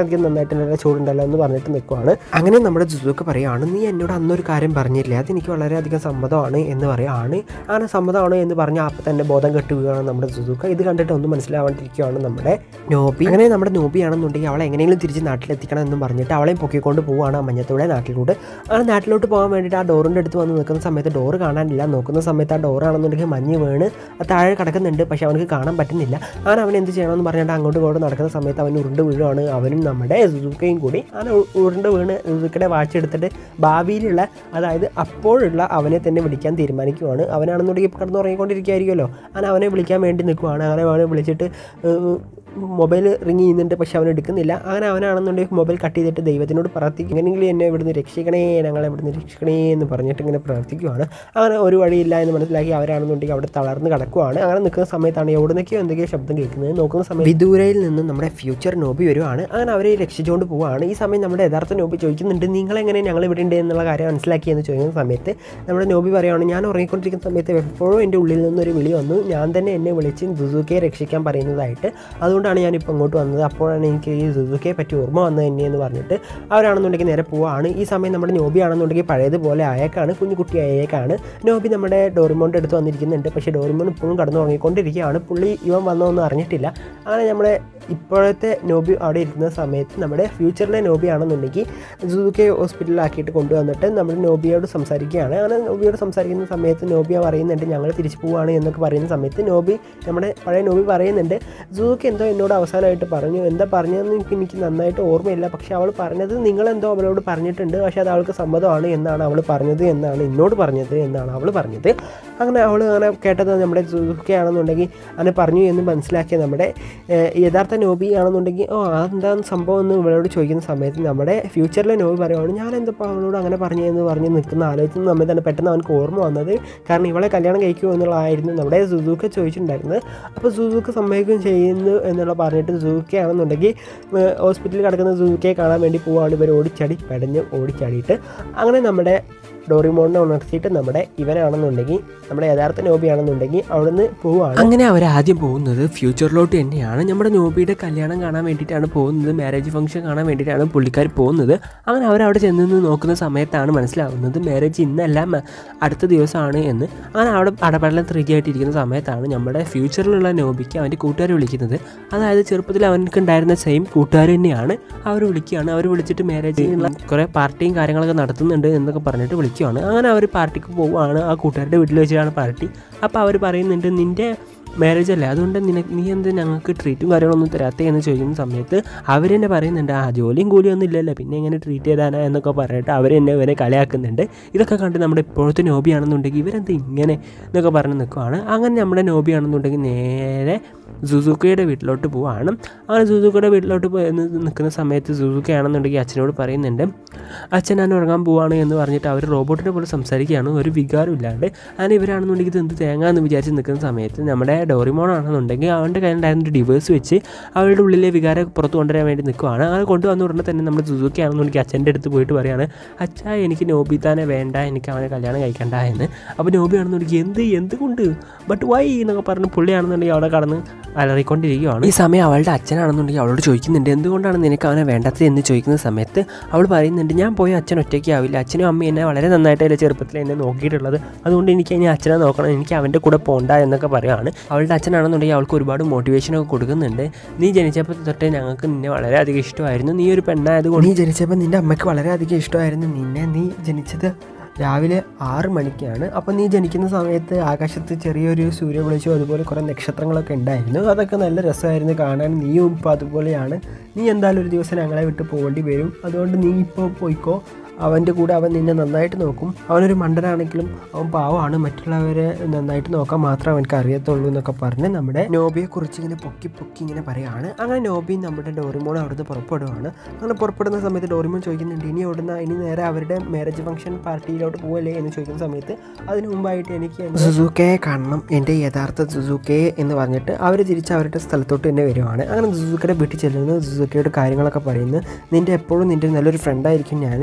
[SPEAKER 2] വളരെയധികം നന്നായിട്ട് നല്ല ചൂടുണ്ടല്ലോ എന്ന് പറഞ്ഞിട്ട് നിൽക്കുവാണ് അങ്ങനെ നമ്മുടെ ജുസുക്ക് പറയുകയാണ് നീ എന്നോട് അന്നൊരു കാര്യം പറഞ്ഞില്ലേ അതെനിക്ക് വളരെയധികം സമ്മതമാണ് എന്ന് പറയുകയാണ് അങ്ങനെ സമ്മതമാണ് എന്ന് പറഞ്ഞാൽ അപ്പം തന്നെ ബോധം കെട്ടുകയാണ് നമ്മുടെ ജുസുക്ക ഇത് കണ്ടിട്ട് ഒന്നും മനസ്സിലാവാണ്ടിരിക്കുകയാണ് നമ്മുടെ നോബി അങ്ങനെ നമ്മുടെ നോബിയാണെന്നുണ്ടെങ്കിൽ അവളെ എങ്ങനെയെങ്കിലും തിരിച്ച് നാട്ടിലെത്തിക്കണം എന്ന് പറഞ്ഞിട്ട് അവളെയും പൊക്കിക്കൊണ്ട് പോവുകയാണ് ആ മഞ്ഞത്തോടെ നാട്ടിലൂടെ അങ്ങനെ നാട്ടിലോട്ട് പോകാൻ വേണ്ടിയിട്ട് ആ ഡോറിൻ്റെ അടുത്ത് വന്ന് നിൽക്കുന്ന സമയത്ത് ഡോറ് കാണാനില്ല നോക്കുന്ന സമയത്ത് ആ ഡോറാണെന്നുണ്ടെങ്കിൽ മഞ്ഞ് വീണ് അത് താഴെ കിടക്കുന്നുണ്ട് പക്ഷെ അവനക്ക് കാണാൻ പറ്റുന്നില്ല അങ്ങനെ അവൻ എന്ത് ചെയ്യണമെന്ന് പറഞ്ഞിട്ട് അങ്ങോട്ട് ഇങ്ങോട്ട് നടക്കുന്ന സമയത്ത് അവൻ ഉരുണ്ട് വീഴുവാണ് അവനും നമ്മുടെ സുസുക്കയും കൂടി അങ്ങനെ ഉ- ഉരുണ്ട് വീണ് സുസുക്കയുടെ വാച്ച് എടുത്തിട്ട് ഭാവിയിലുള്ള അതായത് അപ്പോഴുള്ള അവനെ തന്നെ വിളിക്കാൻ തീരുമാനിക്കുവാണ് അവനാണെന്നുണ്ടെങ്കിൽ കിടന്ന് ഉറങ്ങിക്കൊണ്ടിരിക്കുകയായിരിക്കുമല്ലോ അങ്ങനെ അവനെ വിളിക്കാൻ വേണ്ടി നിൽക്കുവാണ് അങ്ങനെ അവനെ വിളിച്ചിട്ട് ഏഹ്, മൊബൈൽ റിങ് ചെയ്യുന്നുണ്ട് പക്ഷെ അവൻ എടുക്കുന്നില്ല അങ്ങനെ അവനാണെന്നുണ്ടെങ്കിൽ മൊബൈൽ കട്ട് ചെയ്തിട്ട് ദൈവത്തിനോട് പ്രാർത്ഥിക്കും എങ്ങനെയെങ്കിലും എന്നെ ഇവിടുന്ന് രക്ഷിക്കണേ ഞങ്ങളെ ഇവിടുന്ന് രക്ഷിക്കണേ എന്ന് പറഞ്ഞിട്ട് ഇങ്ങനെ പ്രാർത്ഥിക്കുവാണ് അങ്ങനെ ഒരു വഴിയില്ല എന്ന് മനസ്സിലാക്കി അവരാണെന്നുണ്ടെങ്കിൽ അവിടെ തളർന്ന് കിടക്കുവാണ് അങ്ങനെ നിൽക്കുന്ന സമയത്താണ് എവിടുന്നൊക്കെയോ എന്തൊക്കെയോ ശബ്ദം കേൾക്കുന്നത് നോക്കുന്ന സമയത്ത് വിദൂരയിൽ നിന്നും നമ്മുടെ ഫ്യൂച്ചർ നോബി വരുവാണ് അങ്ങനെ അവരെ രക്ഷിച്ചുകൊണ്ട് പോവുകയാണ് ഈ സമയം നമ്മുടെ യഥാർത്ഥ നോബി ചോദിക്കുന്നുണ്ട് നിങ്ങളെങ്ങനെ ഞങ്ങൾ ഇവിടെ ഉണ്ട് എന്നുള്ള കാര്യം മനസ്സിലാക്കി എന്ന് ചോദിക്കുന്ന സമയത്ത് നമ്മുടെ നോബി പറയുകയാണ് ഞാൻ ഉറങ്ങിക്കൊണ്ടിരിക്കുന്ന സമയത്ത് എപ്പോഴും എൻ്റെ ഉള്ളിൽ നിന്നൊരു വിളി വന്നു ഞാൻ തന്നെ എന്നെ വിളിച്ച് സുസുക്കയെ രക്ഷിക്കാൻ പറയുന്നതായിട്ട് അതുകൊണ്ടാണ് ഞാനിപ്പോൾ ഇങ്ങോട്ട് വന്നത് അപ്പോഴാണ് എനിക്ക് ഈ സുസുക്കയെ പറ്റി ഓർമ്മ വന്നത് എന്നെ എന്ന് പറഞ്ഞിട്ട് അവരാണെന്നുണ്ടെങ്കിൽ നേരെ പോവാണ് ഈ സമയം നമ്മുടെ നോബി ആണെന്നുണ്ടെങ്കിൽ പഴയതുപോലെ ആയേക്കാണ് കുഞ്ഞു കുട്ടി ആയേക്കാണ് നോബി നമ്മുടെ ഡോറിമോൻ്റെ അടുത്ത് വന്നിരിക്കുന്നുണ്ട് പക്ഷേ ഡോറിമോൻ ഇപ്പോഴും കടന്നു ഉറങ്ങിക്കൊണ്ടിരിക്കുകയാണ് പുള്ളി ഇവൻ വന്നതൊന്നും അറിഞ്ഞിട്ടില്ല അങ്ങനെ നമ്മുടെ ഇപ്പോഴത്തെ നോബി അവിടെ ഇരിക്കുന്ന സമയത്ത് നമ്മുടെ ഫ്യൂച്ചറിലെ നോബി ആണെന്നുണ്ടെങ്കിൽ സുസുക്കെ ഹോസ്പിറ്റലിലാക്കിയിട്ട് കൊണ്ടുവന്നിട്ട് നമ്മുടെ നോബിയോട് സംസാരിക്കുകയാണ് അങ്ങനെ നോബിയോട് സംസാരിക്കുന്ന സമയത്ത് നോബിയ പറയുന്നുണ്ട് ഞങ്ങൾ തിരിച്ചു പോവുകയാണ് എന്നൊക്കെ പറയുന്ന സമയത്ത് നോബി നമ്മുടെ പഴയ നോബി പറയുന്നുണ്ട് സുസുക്ക് എന്തോ എന്നോട് അവസാനമായിട്ട് പറഞ്ഞു എന്താ പറഞ്ഞതെന്ന് എനിക്ക് എനിക്ക് നന്നായിട്ട് ഓർമ്മയില്ല പക്ഷേ അവൾ പറഞ്ഞത് നിങ്ങളെന്തോ അവളോട് പറഞ്ഞിട്ടുണ്ട് പക്ഷേ അത് അവൾക്ക് സമ്മതമാണ് എന്നാണ് അവൾ പറഞ്ഞത് എന്നാണ് എന്നോട് പറഞ്ഞത് എന്നാണ് അവൾ പറഞ്ഞത് അങ്ങനെ അവൾ അങ്ങനെ കേട്ടത് നമ്മുടെ സുസുക്കെ ആണെന്നുണ്ടെങ്കിൽ അങ്ങനെ പറഞ്ഞു എന്ന് മനസ്സിലാക്കിയ നമ്മുടെ ഏഹ്, യഥാർത്ഥ നോബി ആണെന്നുണ്ടെങ്കിൽ ഓ അതെന്താണ് സംഭവം എന്ന് ഇവളോട് ചോദിക്കുന്ന സമയത്ത് നമ്മുടെ ഫ്യൂച്ചറിലെ നോബി പറയുവാണ് ഞാൻ എന്തപ്പോൾ അവളോട് അങ്ങനെ പറഞ്ഞു എന്ന് പറഞ്ഞ് നിൽക്കുന്ന ആലോചിക്കുന്ന സമയത്താണ് പെട്ടെന്ന് അവനക്ക് ഓർമ്മ വന്നത് കാരണം ഇവളെ കല്യാണം കഴിക്കുമോ എന്നുള്ളതായിരുന്നു നമ്മുടെ സുസൂക്ക ചോദിച്ചിട്ടുണ്ടായിരുന്നത് അപ്പോൾ സുസൂക്ക സമ്മതിക്കുകയും ചെയ്യുന്നു എന്നുള്ള പറഞ്ഞിട്ട് സുസൂക്ക ആണെന്നുണ്ടെങ്കിൽ ഏഹ്, ഹോസ്പിറ്റലിൽ കിടക്കുന്ന സുസൂക്കയെ കാണാൻ വേണ്ടി പോവുകയാണ് ഇവർ ഓടിച്ചാടി പടഞ്ഞ് ഓടിച്ചാടിയിട്ട് അങ്ങനെ നമ്മുടെ ഡോറിമോണിനെ ഉണർത്തിയിട്ട് നമ്മുടെ ഇവനാണെന്നുണ്ടെങ്കിൽ നമ്മുടെ യഥാർത്ഥ നോബി ആണെന്നുണ്ടെങ്കിൽ അവിടുന്ന് പോവുകയാണ്
[SPEAKER 3] അങ്ങനെ അവർ ആദ്യം പോകുന്നത് ഫ്യൂച്ചറിലോട്ട് തന്നെയാണ് നമ്മുടെ നോബിയുടെ കല്യാണം കാണാൻ വേണ്ടിയിട്ടാണ് പോകുന്നത് മാരേജ് ഫംഗ്ഷൻ കാണാൻ വേണ്ടിയിട്ടാണ് പുള്ളിക്കാർ പോകുന്നത് അങ്ങനെ അവരവിടെ ചെന്ന് നിന്ന് നോക്കുന്ന സമയത്താണ് മനസ്സിലാവുന്നത് മാരേജ് ഇന്നല്ല മ- അടുത്ത ദിവസമാണ് എന്ന് അങ്ങനെ അവിടെ അടപടലം ത്രീജി ആയിട്ടിരിക്കുന്ന സമയത്താണ് നമ്മുടെ ഫ്യൂച്ചറിലുള്ള നോബിക്ക് അവൻ്റെ കൂട്ടുകാർ വിളിക്കുന്നത് അതായത് ചെറുപ്പത്തിൽ അവനക്ക് ഉണ്ടായിരുന്ന സെയിം കൂട്ടുകാർ തന്നെയാണ് അവർ വിളിക്കുകയാണ് അവർ വിളിച്ചിട്ട് മാരേജ് കുറേ പാർട്ടിയും കാര്യങ്ങളൊക്കെ നടത്തുന്നുണ്ട് എന്നൊക്കെ പറഞ്ഞിട്ട് വിളിക്കുകയാണ് അങ്ങനെ അവർ പാർട്ടിക്ക് പോവുകയാണ് ആ കൂട്ടുകാരുടെ വീട്ടിൽ വെച്ചിട്ടാണ് പാർട്ടി അപ്പോൾ അവർ പറയുന്നുണ്ട് നിൻ്റെ മാരേജ് അല്ലേ അതുകൊണ്ട് നിനക്ക് നീ എന്ത് ഞങ്ങൾക്ക് ട്രീറ്റും കാര്യങ്ങളൊന്നും തരാത്തേ എന്ന് ചോദിക്കുന്ന സമയത്ത് അവർ തന്നെ പറയുന്നുണ്ട് ആ ജോലിയും കൂലിയും ഒന്നും ഇല്ലല്ലോ പിന്നെ എങ്ങനെ ട്രീറ്റ് ചെയ്താനാ എന്നൊക്കെ പറഞ്ഞിട്ട് അവർ എന്നെ ഇവരെ കളിയാക്കുന്നുണ്ട് ഇതൊക്കെ കണ്ട് നമ്മുടെ ഇപ്പോഴത്തെ നോബിയാണെന്നുണ്ടെങ്കിൽ ഇവരെന്ത് ഇങ്ങനെ എന്നൊക്കെ പറഞ്ഞ് നിൽക്കുവാണ് അങ്ങനെ നമ്മുടെ നോബിയാണെന്നുണ്ടെങ്കിൽ നേരെ സുസുക്കയുടെ വീട്ടിലോട്ട് പോവാണ് അങ്ങനെ സുസുക്കയുടെ വീട്ടിലോട്ട് പോയി നി- നിൽക്കുന്ന സമയത്ത് സുസുക്ക ആണെന്നുണ്ടെങ്കിൽ അച്ഛനോട് പറയുന്നുണ്ട് അച്ഛൻ ഞാൻ ഉറങ്ങാൻ പോവാണ് എന്ന് പറഞ്ഞിട്ട് അവർ റോബോട്ടിനെ പോലെ സംസാരിക്കുകയാണ് ഒരു വികാരം ഇല്ലാണ്ട് അങ്ങനെ ഇവരാണെന്നുണ്ടെങ്കിൽ ഇത് എന്ത് തേങ്ങ എന്ന് വിചാരിച്ച് നിൽക്കുന്ന സമയത്ത് നമ്മുടെ ഡോറിമോൺ ആണെന്നുണ്ടെങ്കിൽ അവൻ്റെ കയ്യിലുണ്ടായിരുന്ന ഒരു ഡിവേഴ്സ് വെച്ച് അവളുടെ ഉള്ളിലെ വികാരം പുറത്ത് കൊണ്ടുവരാൻ വേണ്ടി നിൽക്കുവാണ് അങ്ങനെ കൊണ്ടുവന്ന ഉടനെ തന്നെ നമ്മുടെ സുസുക്കി ആണെന്നുണ്ടെങ്കിൽ അച്ഛൻ്റെ അടുത്ത് പോയിട്ട് പറയാണ് അച്ഛാ എനിക്ക് നോബിത്താനെ വേണ്ട എനിക്ക് അവനെ കല്യാണം കഴിക്കണ്ട എന്ന് അപ്പോൾ നോബി ആണെന്നുണ്ടെങ്കിൽ എന്ത് എന്തുകൊണ്ട് ബട്ട് വൈ എന്നൊക്കെ പറഞ്ഞ് പുള്ളിയാണെന്നുണ്ടെങ്കിൽ അവിടെ കടന്ന് അലറിക്കൊണ്ടിരിക്കുകയാണ് ഈ സമയം അവളുടെ അച്ഛനാണെന്നുണ്ടെങ്കിൽ അവളോട് ചോദിക്കുന്നുണ്ട് എന്തുകൊണ്ടാണ് നിനക്ക് അവനെ വേണ്ടാത്തത് എന്ന് ചോദിക്കുന്ന സമയത്ത് അവൾ പറയുന്നുണ്ട് ഞാൻ പോയി അച്ഛൻ ഒറ്റയ്ക്കാവില്ല അച്ഛനും അമ്മയും എന്നെ വളരെ നന്നായിട്ടല്ലേ ചെറുപ്പത്തിൽ എന്നെ നോക്കിയിട്ടുള്ളത് അതുകൊണ്ട് എനിക്ക് ഇനി അച്ഛനെ നോക്കണം എനിക്ക് അവൻ്റെ കൂടെ പോകണ്ട എന്നൊക്കെ പറയുകയാണ് അവളുടെ അച്ഛനാണെന്നുണ്ടെങ്കിൽ അവൾക്ക് ഒരുപാട് മോട്ടിവേഷനൊക്കെ കൊടുക്കുന്നുണ്ട് നീ ജനിച്ചപ്പോൾ തൊട്ടേ ഞങ്ങൾക്ക് നിന്നെ വളരെയധികം ഇഷ്ടമായിരുന്നു നീ ഒരു പെണ്ണായതുകൊണ്ട്
[SPEAKER 2] നീ ജനിച്ചപ്പോൾ നിൻ്റെ അമ്മയ്ക്ക് വളരെയധികം ഇഷ്ടമായിരുന്നു നിന്നെ നീ ജനിച്ചത് രാവിലെ ആറ് മണിക്കാണ് അപ്പോൾ നീ ജനിക്കുന്ന സമയത്ത് ആകാശത്ത് ചെറിയൊരു സൂര്യവെളിച്ചം അതുപോലെ കുറേ നക്ഷത്രങ്ങളൊക്കെ ഉണ്ടായിരുന്നു അതൊക്കെ നല്ല രസമായിരുന്നു കാണാൻ നീയും ഇപ്പോൾ അതുപോലെയാണ് നീ എന്തായാലും ഒരു ദിവസം ഞങ്ങളെ വിട്ട് പോകേണ്ടി വരും അതുകൊണ്ട് നീ ഇപ്പോൾ പോയിക്കോ അവൻ്റെ കൂടെ അവൻ നിന്നെ നന്നായിട്ട് നോക്കും അവനൊരു മണ്ടനാണെങ്കിലും അവൻ പാവമാണ് മറ്റുള്ളവരെ നന്നായിട്ട് നോക്കാൻ മാത്രമേ അവനക്ക് അറിയത്തുള്ളൂ എന്നൊക്കെ പറഞ്ഞ് നമ്മുടെ നോബിയെ കുറിച്ച് ഇങ്ങനെ പൊക്കി പൊക്കി ഇങ്ങനെ പറയാണ് അങ്ങനെ നോബി നമ്മുടെ ഡോറിമോൺ അവിടുന്ന് പുറപ്പെടുവാണ് അങ്ങനെ പുറപ്പെടുന്ന സമയത്ത് ഡോറിമോൺ ചോദിക്കുന്നുണ്ട് ഇനി എവിടുന്ന ഇനി നേരെ അവരുടെ മാരേജ് ഫംഗ്ഷൻ പാർട്ടിയിലോട്ട് പോവല്ലേ എന്ന് ചോദിക്കുന്ന സമയത്ത് അതിന് മുമ്പായിട്ട് എനിക്ക് സുസുക്കയെ കാണണം എൻ്റെ യഥാർത്ഥ സുസുക്കയെ എന്ന് പറഞ്ഞിട്ട് അവർ തിരിച്ച് അവരുടെ സ്ഥലത്തോട്ട് തന്നെ വരുവാണ് അങ്ങനെ സുസുക്കയുടെ വീട്ടിൽ ചെല്ലുന്നു സുസുക്കയുടെ കാര്യങ്ങളൊക്കെ പറയുന്നു നിൻ്റെ എപ്പോഴും നിൻ്റെ നല്ലൊരു ഫ്രണ്ടായിരിക്കും ഞാൻ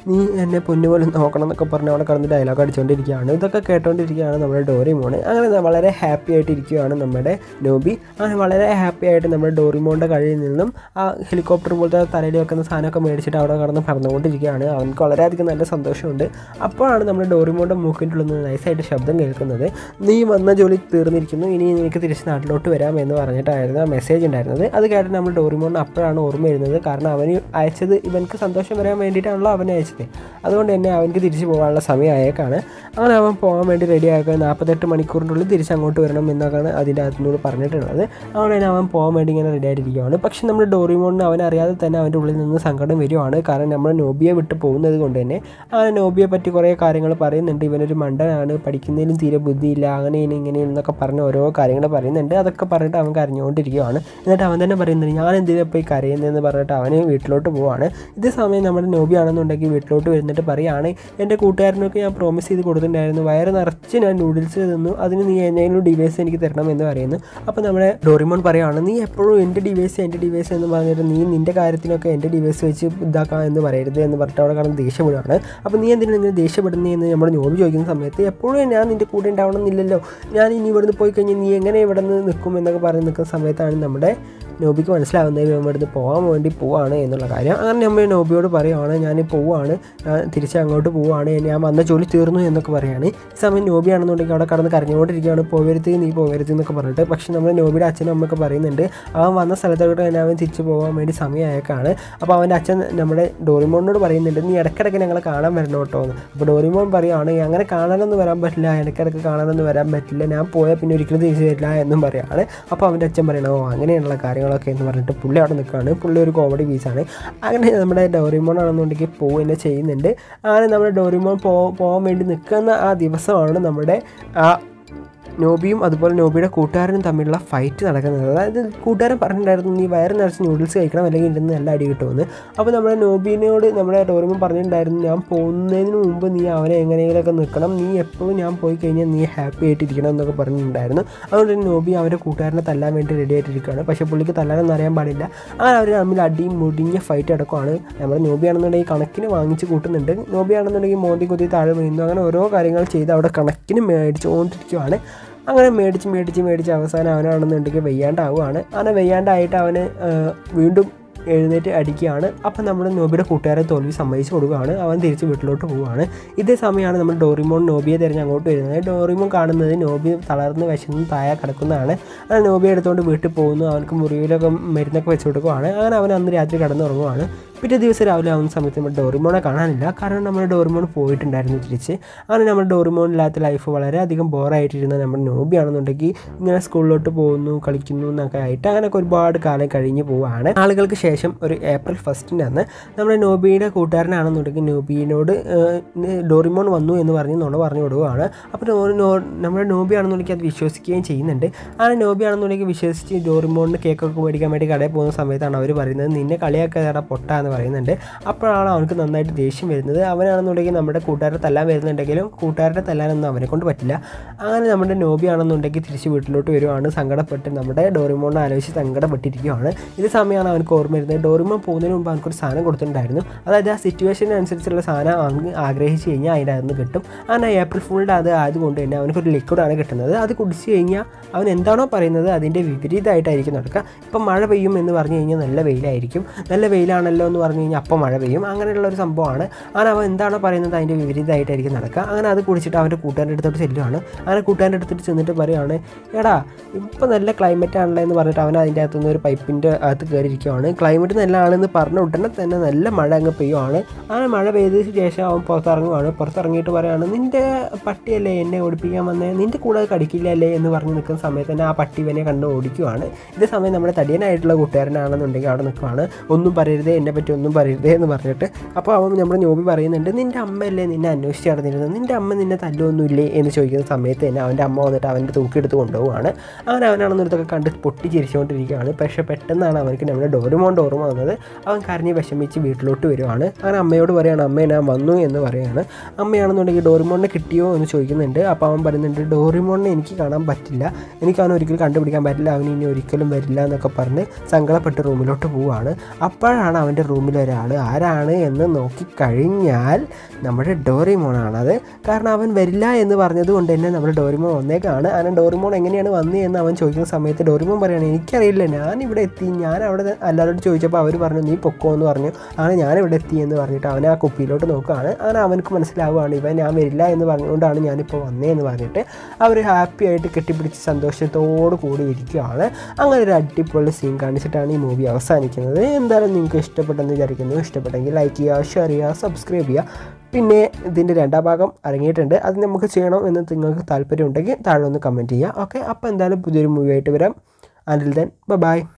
[SPEAKER 3] നീ എന്നെ പൊന്നുപോലെ നോക്കണം എന്നൊക്കെ പറഞ്ഞ് അവിടെ കടന്ന് ഡയലോഗ് അടിച്ചുകൊണ്ടിരിക്കുകയാണ് ഇതൊക്കെ കേട്ടോണ്ടിരിക്കുകയാണ് നമ്മുടെ ഡോറിമോൺ അങ്ങനെ ന- വളരെ ഹാപ്പി ആയിട്ട് ഇരിക്കുകയാണ് നമ്മുടെ നോബി അങ്ങനെ വളരെ ഹാപ്പി ആയിട്ട് നമ്മുടെ ഡോറിമോണിൻ്റെ കയ്യിൽ നിന്നും ആ ഹെലികോപ്റ്റർ പോലത്തെ തലയിൽ വെക്കുന്ന സാധനമൊക്കെ മേടിച്ചിട്ട് അവിടെ കടന്ന് പറന്നുകൊണ്ടിരിക്കുകയാണ് അവനക്ക് വളരെയധികം നല്ല സന്തോഷമുണ്ട് അപ്പോഴാണ് നമ്മുടെ ഡോറിമോൻ്റെ മൂക്കിൻ്റെ ഉള്ളിൽ നിന്ന് നൈസായിട്ട് ശബ്ദം കേൾക്കുന്നത് നീ വന്ന ജോലി തീർന്നിരിക്കുന്നു ഇനി നിനക്ക് തിരിച്ച് നാട്ടിലോട്ട് വരാം എന്ന് പറഞ്ഞിട്ടായിരുന്നു ആ മെസ്സേജ് ഉണ്ടായിരുന്നത് അത് കേട്ട് നമ്മൾ ഡോറിമോണിന് അപ്പോഴാണ് ഓർമ്മ വരുന്നത് കാരണം അവന് അയച്ചത് ഇവനക്ക് സന്തോഷം വരാൻ വേണ്ടിയിട്ടാണല്ലോ അവനെ അയച്ചത് അതുകൊണ്ട് തന്നെ അവനക്ക് തിരിച്ച് പോകാനുള്ള സമയമായേക്കാണ് അങ്ങനെ അവൻ പോകാൻ വേണ്ടി റെഡി ആക്കുക നാൽപ്പത്തെട്ട് മണിക്കൂറിൻ്റെ ഉള്ളിൽ തിരിച്ച് അങ്ങോട്ട് വരണം എന്നൊക്കെയാണ് അതിൻ്റെ അകത്തുനിന്ന് പറഞ്ഞിട്ടുള്ളത് അതുകൊണ്ട് തന്നെ അവൻ പോകാൻ വേണ്ടി ഇങ്ങനെ റെഡി ആയിട്ടിരിക്കുകയാണ് പക്ഷേ നമ്മുടെ ഡോറിമോണിന് അവനറിയാതെ തന്നെ അവൻ്റെ ഉള്ളിൽ നിന്ന് സങ്കടം വരുവാണ് കാരണം നമ്മൾ നോബിയെ വിട്ട് പോകുന്നത് കൊണ്ട് തന്നെ ആ നോബിയെ പറ്റി കുറേ കാര്യങ്ങൾ പറയുന്നുണ്ട് ഇവനൊരു മണ്ടനാണ് പഠിക്കുന്നതിലും തീരെ ബുദ്ധിയില്ല അങ്ങനെയാണ് ഇങ്ങനെയാണ് എന്നൊക്കെ പറഞ്ഞ് ഓരോ കാര്യങ്ങൾ പറയുന്നുണ്ട് അതൊക്കെ പറഞ്ഞിട്ട് അവൻ കരഞ്ഞുകൊണ്ടിരിക്കുകയാണ് എന്നിട്ട് അവൻ തന്നെ പറയുന്നുണ്ട് ഞാൻ എന്തിനാ പോയി കരയുന്നതെന്ന് പറഞ്ഞിട്ട് അവന് വീട്ടിലോട്ട് പോവാണ് ഇതേ സമയം നമ്മുടെ നോബി ആണെന്നുണ്ടെങ്കിൽ വീട്ടിലോട്ട് വരുന്നിട്ട് പറയുകയാണ് എൻ്റെ കൂട്ടുകാരനൊക്കെ ഞാൻ പ്രോമിസ് ചെയ്ത് കൊടുത്തിട്ടുണ്ടായിരുന്നു വയറ് നിറച്ച് ഞാൻ നൂഡിൽസ് തിന്നു അതിന് നീ എന്തെങ്കിലും ഡിവൈസ് എനിക്ക് തരണം എന്ന് പറയുന്നു അപ്പോൾ നമ്മുടെ ഡോറിമോൺ പറയുകയാണ് നീ എപ്പോഴും എൻ്റെ ഡിവൈസ് എൻ്റെ ഡിവൈസ് എന്ന് പറഞ്ഞിട്ട് നീ നിൻ്റെ കാര്യത്തിനൊക്കെ എൻ്റെ ഡിവൈസ് വെച്ച് ഇതാക്കാം എന്ന് പറയരുത് എന്ന് പറഞ്ഞിട്ട് അവിടെ കാണുന്ന ദേഷ്യപ്പെടുകയാണ് അപ്പോൾ നീ എന്തിനാണ് ഇങ്ങനെ ദേഷ്യപ്പെടുന്നത് എന്ന് നമ്മുടെ നോബി ചോദിക്കുന്ന സമയത്ത് എപ്പോഴും ഞാൻ നിൻ്റെ കൂടെ ഉണ്ടാവണം എന്നില്ലല്ലോ ഞാൻ ഇനി ഇവിടുന്ന് പോയി കഴിഞ്ഞാൽ നീ എങ്ങനെ ഇവിടെ നിന്ന് നിൽക്കും എന്നൊക്കെ പറഞ്ഞ് നിൽക്കുന്ന സമയത്താണ് നമ്മുടെ നോബിക്ക് മനസ്സിലാവുന്നത് ഇവൻ ഇവിടുന്ന് പോകാൻ വേണ്ടി പോവാണ് എന്നുള്ള കാര്യം അങ്ങനെ നമ്മൾ നോബിയോട് പറയുവാണ് ഞാൻ പോവാണ് ഞാൻ തിരിച്ച് അങ്ങോട്ട് പോവാണ് ഞാൻ വന്ന ജോലി തീർന്നു എന്നൊക്കെ പറയാണ് ഈ സമയം നോബിയാണെന്നുണ്ടെങ്കിൽ അവിടെ കടന്ന് കരഞ്ഞുകൊണ്ടിരിക്കുകയാണ് പോകരുത് നീ പോകരുത് എന്നൊക്കെ പറഞ്ഞിട്ട് പക്ഷേ നമ്മൾ നോബിയുടെ അച്ഛനും അമ്മയൊക്കെ പറയുന്നുണ്ട് അവൻ വന്ന സ്ഥലത്തോട്ട് തന്നെ അവൻ തിരിച്ച് പോകാൻ വേണ്ടി സമയമായേക്കാണ് അപ്പോൾ അവൻ്റെ അച്ഛൻ നമ്മുടെ ഡോറിമോണിനോട് പറയുന്നുണ്ട് നീ ഇടയ്ക്കിടയ്ക്ക് ഞങ്ങളെ കാണാൻ വരണം കേട്ടോ എന്ന് അപ്പോൾ ഡോറിമോൺ പറയുകയാണ് അങ്ങനെ കാണാനൊന്നും വരാൻ പറ്റില്ല ഇടയ്ക്കിടയ്ക്ക് കാണാനൊന്നും വരാൻ പറ്റില്ല ഞാൻ പോയാൽ പിന്നെ ഒരിക്കലും തിരിച്ച് വരില്ല എന്നും പറയാണ് അപ്പോൾ അവൻ്റെ അച്ഛൻ പറയണോ അങ്ങനെയുള്ള കാര്യങ്ങളൊക്കെ എന്ന് പറഞ്ഞിട്ട് പുള്ളി അവിടെ നിൽക്കുകയാണ് പുള്ളി ഒരു കോമഡി പീസാണ് അങ്ങനെ നമ്മുടെ ഡോറിമോൺ ആണെന്നുണ്ടെങ്കിൽ പോവുക ചെയ്യുന്നുണ്ട് അങ്ങനെ നമ്മുടെ ഡോറിമോൺ പോ പോകാൻ വേണ്ടി നിൽക്കുന്ന ആ ദിവസമാണ് നമ്മുടെ ആ നോബിയും അതുപോലെ നോബിയുടെ കൂട്ടുകാരനും തമ്മിലുള്ള ഫൈറ്റ് നടക്കുന്നത് അതായത് കൂട്ടുകാരൻ പറഞ്ഞിട്ടുണ്ടായിരുന്നു നീ വയറ് നിറച്ച് നൂഡിൽസ് കഴിക്കണം അല്ലെങ്കിൽ ഇരുന്ന് നല്ല അടി കിട്ടുമെന്ന് അപ്പോൾ നമ്മുടെ നോബിനോട് നമ്മുടെ ഡോറിമോൻ പറഞ്ഞിട്ടുണ്ടായിരുന്നു ഞാൻ പോകുന്നതിന് മുമ്പ് നീ അവനെ എങ്ങനെയെങ്കിലുമൊക്കെ നിൽക്കണം നീ എപ്പോഴും ഞാൻ പോയി കഴിഞ്ഞാൽ നീ ഹാപ്പി ആയിട്ടിരിക്കണം എന്നൊക്കെ പറഞ്ഞിട്ടുണ്ടായിരുന്നു അതുകൊണ്ട് തന്നെ നോബി അവൻ്റെ കൂട്ടുകാരനെ തല്ലാൻ വേണ്ടി റെഡി ആയിട്ടിരിക്കുകയാണ് പക്ഷേ പുള്ളിക്ക് തല്ലാനൊന്നും അറിയാൻ പാടില്ല അങ്ങനെ അവർ തമ്മിൽ അടിയും മുടിഞ്ഞ ഫൈറ്റ് അടക്കമാണ് നമ്മുടെ നോബി ആണെന്നുണ്ടെങ്കിൽ കണക്കിന് വാങ്ങിച്ച് കൂട്ടുന്നുണ്ട് നോബി ആണെന്നുണ്ടെങ്കിൽ മോന്തി കുത്തി താഴെ വീഴുന്നു അങ്ങനെ ഓരോ കാര്യങ്ങൾ ചെയ്ത് അവിടെ കണക്കിന് മേടിച്ചുകൊണ്ടിരിക്കുകയാണ് അങ്ങനെ മേടിച്ച് മേടിച്ച് മേടിച്ച് അവസാനം അവനാണെന്നുണ്ടെങ്കിൽ വെയ്യാണ്ടാവുകയാണ് അങ്ങനെ വെയ്യാണ്ടായിട്ട് അവന് ആ, വീണ്ടും എഴുന്നേറ്റ് അടിക്കുകയാണ് അപ്പം നമ്മുടെ നോബിയുടെ കൂട്ടുകാരെ തോൽവി സമ്മതിച്ച് കൊടുക്കുകയാണ് അവൻ തിരിച്ച് വീട്ടിലോട്ട് പോവുകയാണ് ഇതേ സമയമാണ് നമ്മൾ ഡോറിമോൺ നോബിയെ തിരഞ്ഞ് അങ്ങോട്ട് വരുന്നത് ഡോറിമോൺ കാണുന്നത് നോബി തളർന്ന് വിശന്ന് താഴെ കിടക്കുന്നതാണ് അങ്ങനെ നോബിയെ എടുത്തുകൊണ്ട് വീട്ടിൽ പോകുന്നു അവനക്ക് മുറിവിലൊക്കെ മരുന്നൊക്കെ വെച്ച് കൊടുക്കുവാണ് അങ്ങനെ അവൻ അന്ന് രാത്രി കിടന്നുറങ്ങുവാണ് പിറ്റേ ദിവസം രാവിലെ ആവുന്ന സമയത്ത് നമ്മൾ ഡോറിമോണെ കാണാനില്ല കാരണം നമ്മുടെ ഡോറിമോൺ പോയിട്ടുണ്ടായിരുന്നു തിരിച്ച് അങ്ങനെ നമ്മുടെ ഡോറിമോൺ ഇല്ലാത്ത ലൈഫ് വളരെയധികം ബോറായിട്ടിരുന്ന നമ്മുടെ നോബിയാണെന്നുണ്ടെങ്കിൽ ഇങ്ങനെ സ്കൂളിലോട്ട് പോകുന്നു കളിക്കുന്നു എന്നൊക്കെ ആയിട്ട് അങ്ങനെയൊക്കെ ഒരുപാട് കാലം കഴിഞ്ഞ് പോവുകയാണ് ആളുകൾക്ക് ശേഷം ഒരു ഏപ്രിൽ ഫസ്റ്റിൻ്റെ അന്ന് നമ്മുടെ നോബിയുടെ കൂട്ടുകാരനാണെന്നുണ്ടെങ്കിൽ നോബിനോട് ഏഹ്, ഡോറിമോൺ വന്നു എന്ന് പറഞ്ഞ് നുണ പറഞ്ഞു കൊടുക്കുകയാണ് അപ്പോൾ നോ- നോ- നമ്മുടെ നോബി ആണെന്നുണ്ടെങ്കിൽ അത് വിശ്വസിക്കുകയും ചെയ്യുന്നുണ്ട് അങ്ങനെ നോബി ആണെന്നുണ്ടെങ്കിൽ വിശ്വസിച്ച് ഡോറിമോണിന് കേക്കൊക്കെ മേടിക്കാൻ വേണ്ടി കടയിൽ പോകുന്ന സമയത്താണ് അവർ പറയുന്നത് നിന്നെ കളിയാക്കാതെ പൊട്ട എന്ന് പറയുന്നുണ്ട് അപ്പോഴാണ് അവനക്ക് നന്നായിട്ട് ദേഷ്യം വരുന്നത് അവനാണെന്നുണ്ടെങ്കിൽ നമ്മുടെ കൂട്ടുകാരെ തല്ലാൻ വരുന്നുണ്ടെങ്കിലും കൂട്ടുകാരുടെ തല്ലാനൊന്നും അവനെ കൊണ്ട് പറ്റില്ല അങ്ങനെ നമ്മുടെ നോബി ആണെന്നുണ്ടെങ്കിൽ തിരിച്ച് വീട്ടിലോട്ട് വരുവാണ് സങ്കടപ്പെട്ട് നമ്മുടെ ഡോറിമോണിനെ ആലോചിച്ച് സങ്കടപ്പെട്ടിരിക്കുകയാണ് ഇത് സമയമാണ് അവനക്ക് ഓർമ്മ വരുന്നത് ഡോറിമോൺ പോകുന്നതിന് മുമ്പ് അവനക്കൊരു സാധനം കൊടുത്തിട്ടുണ്ടായിരുന്നു അതായത് ആ സിറ്റുവേഷനനുസരിച്ചുള്ള സാധനം അവന് ആഗ്രഹിച്ച് കഴിഞ്ഞാൽ അതിൻ്റെ അകത്ത് കിട്ടും അങ്ങനെ ഏപ്രിൽ ഫുളിൻ്റെ അത് ആയതുകൊണ്ട് തന്നെ അവനക്കൊരു ലിക്വിഡാണ് കിട്ടുന്നത് അത് കുടിച്ച് കഴിഞ്ഞാൽ അവൻ എന്താണോ പറയുന്നത് അതിൻ്റെ വിപരീതമായിട്ടായിരിക്കും നടക്കുക ഇപ്പം മഴ പെയ്യും എന്ന് പറഞ്ഞു കഴിഞ്ഞാൽ നല്ല വെയിലായിരിക്കും നല്ല വെയിലാണല്ലോ എന്ന് പറഞ്ഞു കഴിഞ്ഞാൽ അപ്പം മഴ പെയ്യും അങ്ങനെയുള്ള ഒരു സംഭവമാണ് അങ്ങനെ അവൻ എന്താണോ പറയുന്നത് അതിൻ്റെ വിപരീതമായിട്ടായിരിക്കും നടക്കുക അങ്ങനെ അത് കുടിച്ചിട്ട് അവൻ്റെ കൂട്ടുകാരൻ്റെ അടുത്തോട്ട് ചെല്ലുവാണ് അങ്ങനെ കൂട്ടുകാരൻ്റെ അടുത്തിട്ട് ചെന്നിട്ട് പറയുകയാണ് എടാ ഇപ്പം നല്ല ക്ലൈമറ്റ് ആണല്ലോ എന്ന് പറഞ്ഞിട്ട് അവൻ അതിൻ്റെ അകത്തുനിന്ന് ഒരു പൈപ്പിൻ്റെ അകത്ത് കയറിയിരിക്കുവാണ് ക്ലൈമറ്റ് നല്ലതാണെന്ന് പറഞ്ഞ ഉടനെ തന്നെ നല്ല മഴ അങ്ങ് പെയ്യുവാണ് അങ്ങനെ മഴ പെയ്തതിന് ശേഷം അവൻ പുറത്തിറങ്ങുവാണ് പുറത്തിറങ്ങിയിട്ട് പറയുകയാണ് നിൻ്റെ പട്ടിയല്ലേ എന്നെ ഓടിപ്പിക്കാൻ വന്നേ നിൻ്റെ കൂടെ അത് കടിക്കില്ലല്ലേ എന്ന് പറഞ്ഞ് നിൽക്കുന്ന സമയത്ത് തന്നെ ആ പട്ടി ഇവനെ കണ്ട് ഓടിക്കുവാണ് ഇതേ സമയം നമ്മുടെ തടിയനായിട്ടുള്ള കൂട്ടുകാരനാണെന്നുണ്ടെങ്കിൽ അവിടെ നിൽക്കുവാണ് ഒന്നും പറയരുതേ എന്നെ പറ്റി ഒന്നും പറയരുതേ എന്ന് പറഞ്ഞിട്ട് അപ്പോൾ അവൻ നമ്മുടെ നോബി പറയുന്നുണ്ട് നിൻ്റെ അമ്മയല്ലേ നിന്നെ അന്വേഷിച്ച് നടന്നിരുന്നത് നിൻ്റെ അമ്മ നിന്നെ തല്ലൊന്നുമില്ലേ എന്ന് ചോദിക്കുന്ന സമയത്ത് തന്നെ അവൻ്റെ അമ്മ വന്നിട്ട് അവൻ്റെ തൂക്കിയെടുത്ത് കൊണ്ടുപോവാണ് അങ്ങനെ അവനാണെന്നൊരിതൊക്കെ കണ്ട് പൊട്ടി ചിരിച്ചുകൊണ്ടിരിക്കുകയാണ് പക്ഷേ പെട്ടെന്നാണ് അവനക്ക് നമ്മുടെ ഡോറുമോണ്ട് ഓർമ്മ വന്നത് അവൻ കരഞ്ഞ് വിഷമിച്ച് വീട്ടിലോട്ട് വരുവാണ് അങ്ങനെ അമ്മയോട് പറയാണ് അമ്മ ഞാൻ വന്നു എന്ന് പറയാണ് അമ്മയാണെന്നുണ്ടെങ്കിൽ ഡോറിമോണിനെ കിട്ടിയോ എന്ന് ചോദിക്കുന്നുണ്ട് അപ്പോൾ അവൻ പറയുന്നുണ്ട് ഡോറിമോണിനെ എനിക്ക് കാണാൻ പറ്റില്ല എനിക്ക് അവനെ ഒരിക്കലും കണ്ടുപിടിക്കാൻ പറ്റില്ല അവൻ ഇനി ഒരിക്കലും വരില്ല എന്നൊക്കെ പറഞ്ഞ് സങ്കടപ്പെട്ട് റൂമിലോട്ട് പോവുകയാണ് അപ്പോഴാണ് അവൻ്റെ
[SPEAKER 2] റൂമിൽ ഒരാൾ ആരാണ് എന്ന് നോക്കിക്കഴിഞ്ഞാൽ നമ്മുടെ ഡോറിമോണാണ് അത് കാരണം അവൻ വരില്ല എന്ന് പറഞ്ഞത് കൊണ്ട് തന്നെ നമ്മുടെ ഡോറിമോൻ വന്നേക്കാണ് അങ്ങനെ ഡോറിമോൺ എങ്ങനെയാണ് വന്നത് എന്ന് അവൻ ചോദിക്കുന്ന സമയത്ത് ഡോറിമോൻ പറയുകയാണ് എനിക്കറിയില്ല ഞാൻ ഇവിടെ എത്തി ഞാൻ അവിടെ എല്ലാവരോടും ചോദിച്ചപ്പോൾ അവർ പറഞ്ഞു നീ പൊക്കോ എന്ന് പറഞ്ഞു അങ്ങനെ ഞാൻ ഇവിടെ എത്തി എന്ന് പറഞ്ഞിട്ട് അവൻ ആ കുപ്പിയിലോട്ട് നോക്കുകയാണ് അങ്ങനെ അവനക്ക് മനസ്സിലാവുകയാണ് ഇവൻ ഞാൻ വരില്ല എന്ന് പറഞ്ഞുകൊണ്ടാണ് ഞാനിപ്പോൾ വന്നതെന്ന് പറഞ്ഞിട്ട് അവർ ഹാപ്പി ആയിട്ട് കെട്ടിപ്പിടിച്ച് സന്തോഷത്തോടു കൂടി ഇരിക്കുകയാണ് അങ്ങനെ ഒരു അടിപൊളി സീൻ കാണിച്ചിട്ടാണ് ഈ മൂവി അവസാനിക്കുന്നത് എന്തായാലും നിങ്ങൾക്ക് ഇഷ്ടപ്പെട്ടെന്ന് വിചാരിക്കുന്നു ഇഷ്ടപ്പെട്ടെങ്കിൽ ലൈക്ക് ചെയ്യുക ഷെയർ ചെയ്യുക സബ്സ്ക്രൈബ് ചെയ്യുക പിന്നെ ഇതിൻ്റെ രണ്ടാം ഭാഗം ഇറങ്ങിയിട്ടുണ്ട് അത് നമുക്ക് ചെയ്യണം എന്ന് നിങ്ങൾക്ക് താല്പര്യം ഉണ്ടെങ്കിൽ താഴെ ഒന്ന് കമൻറ്റ് ചെയ്യുക ഓക്കെ അപ്പോൾ എന്തായാലും പുതിയൊരു മൂവി ആയിട്ട് വരാം അനിൽ ദെൻ ബൈ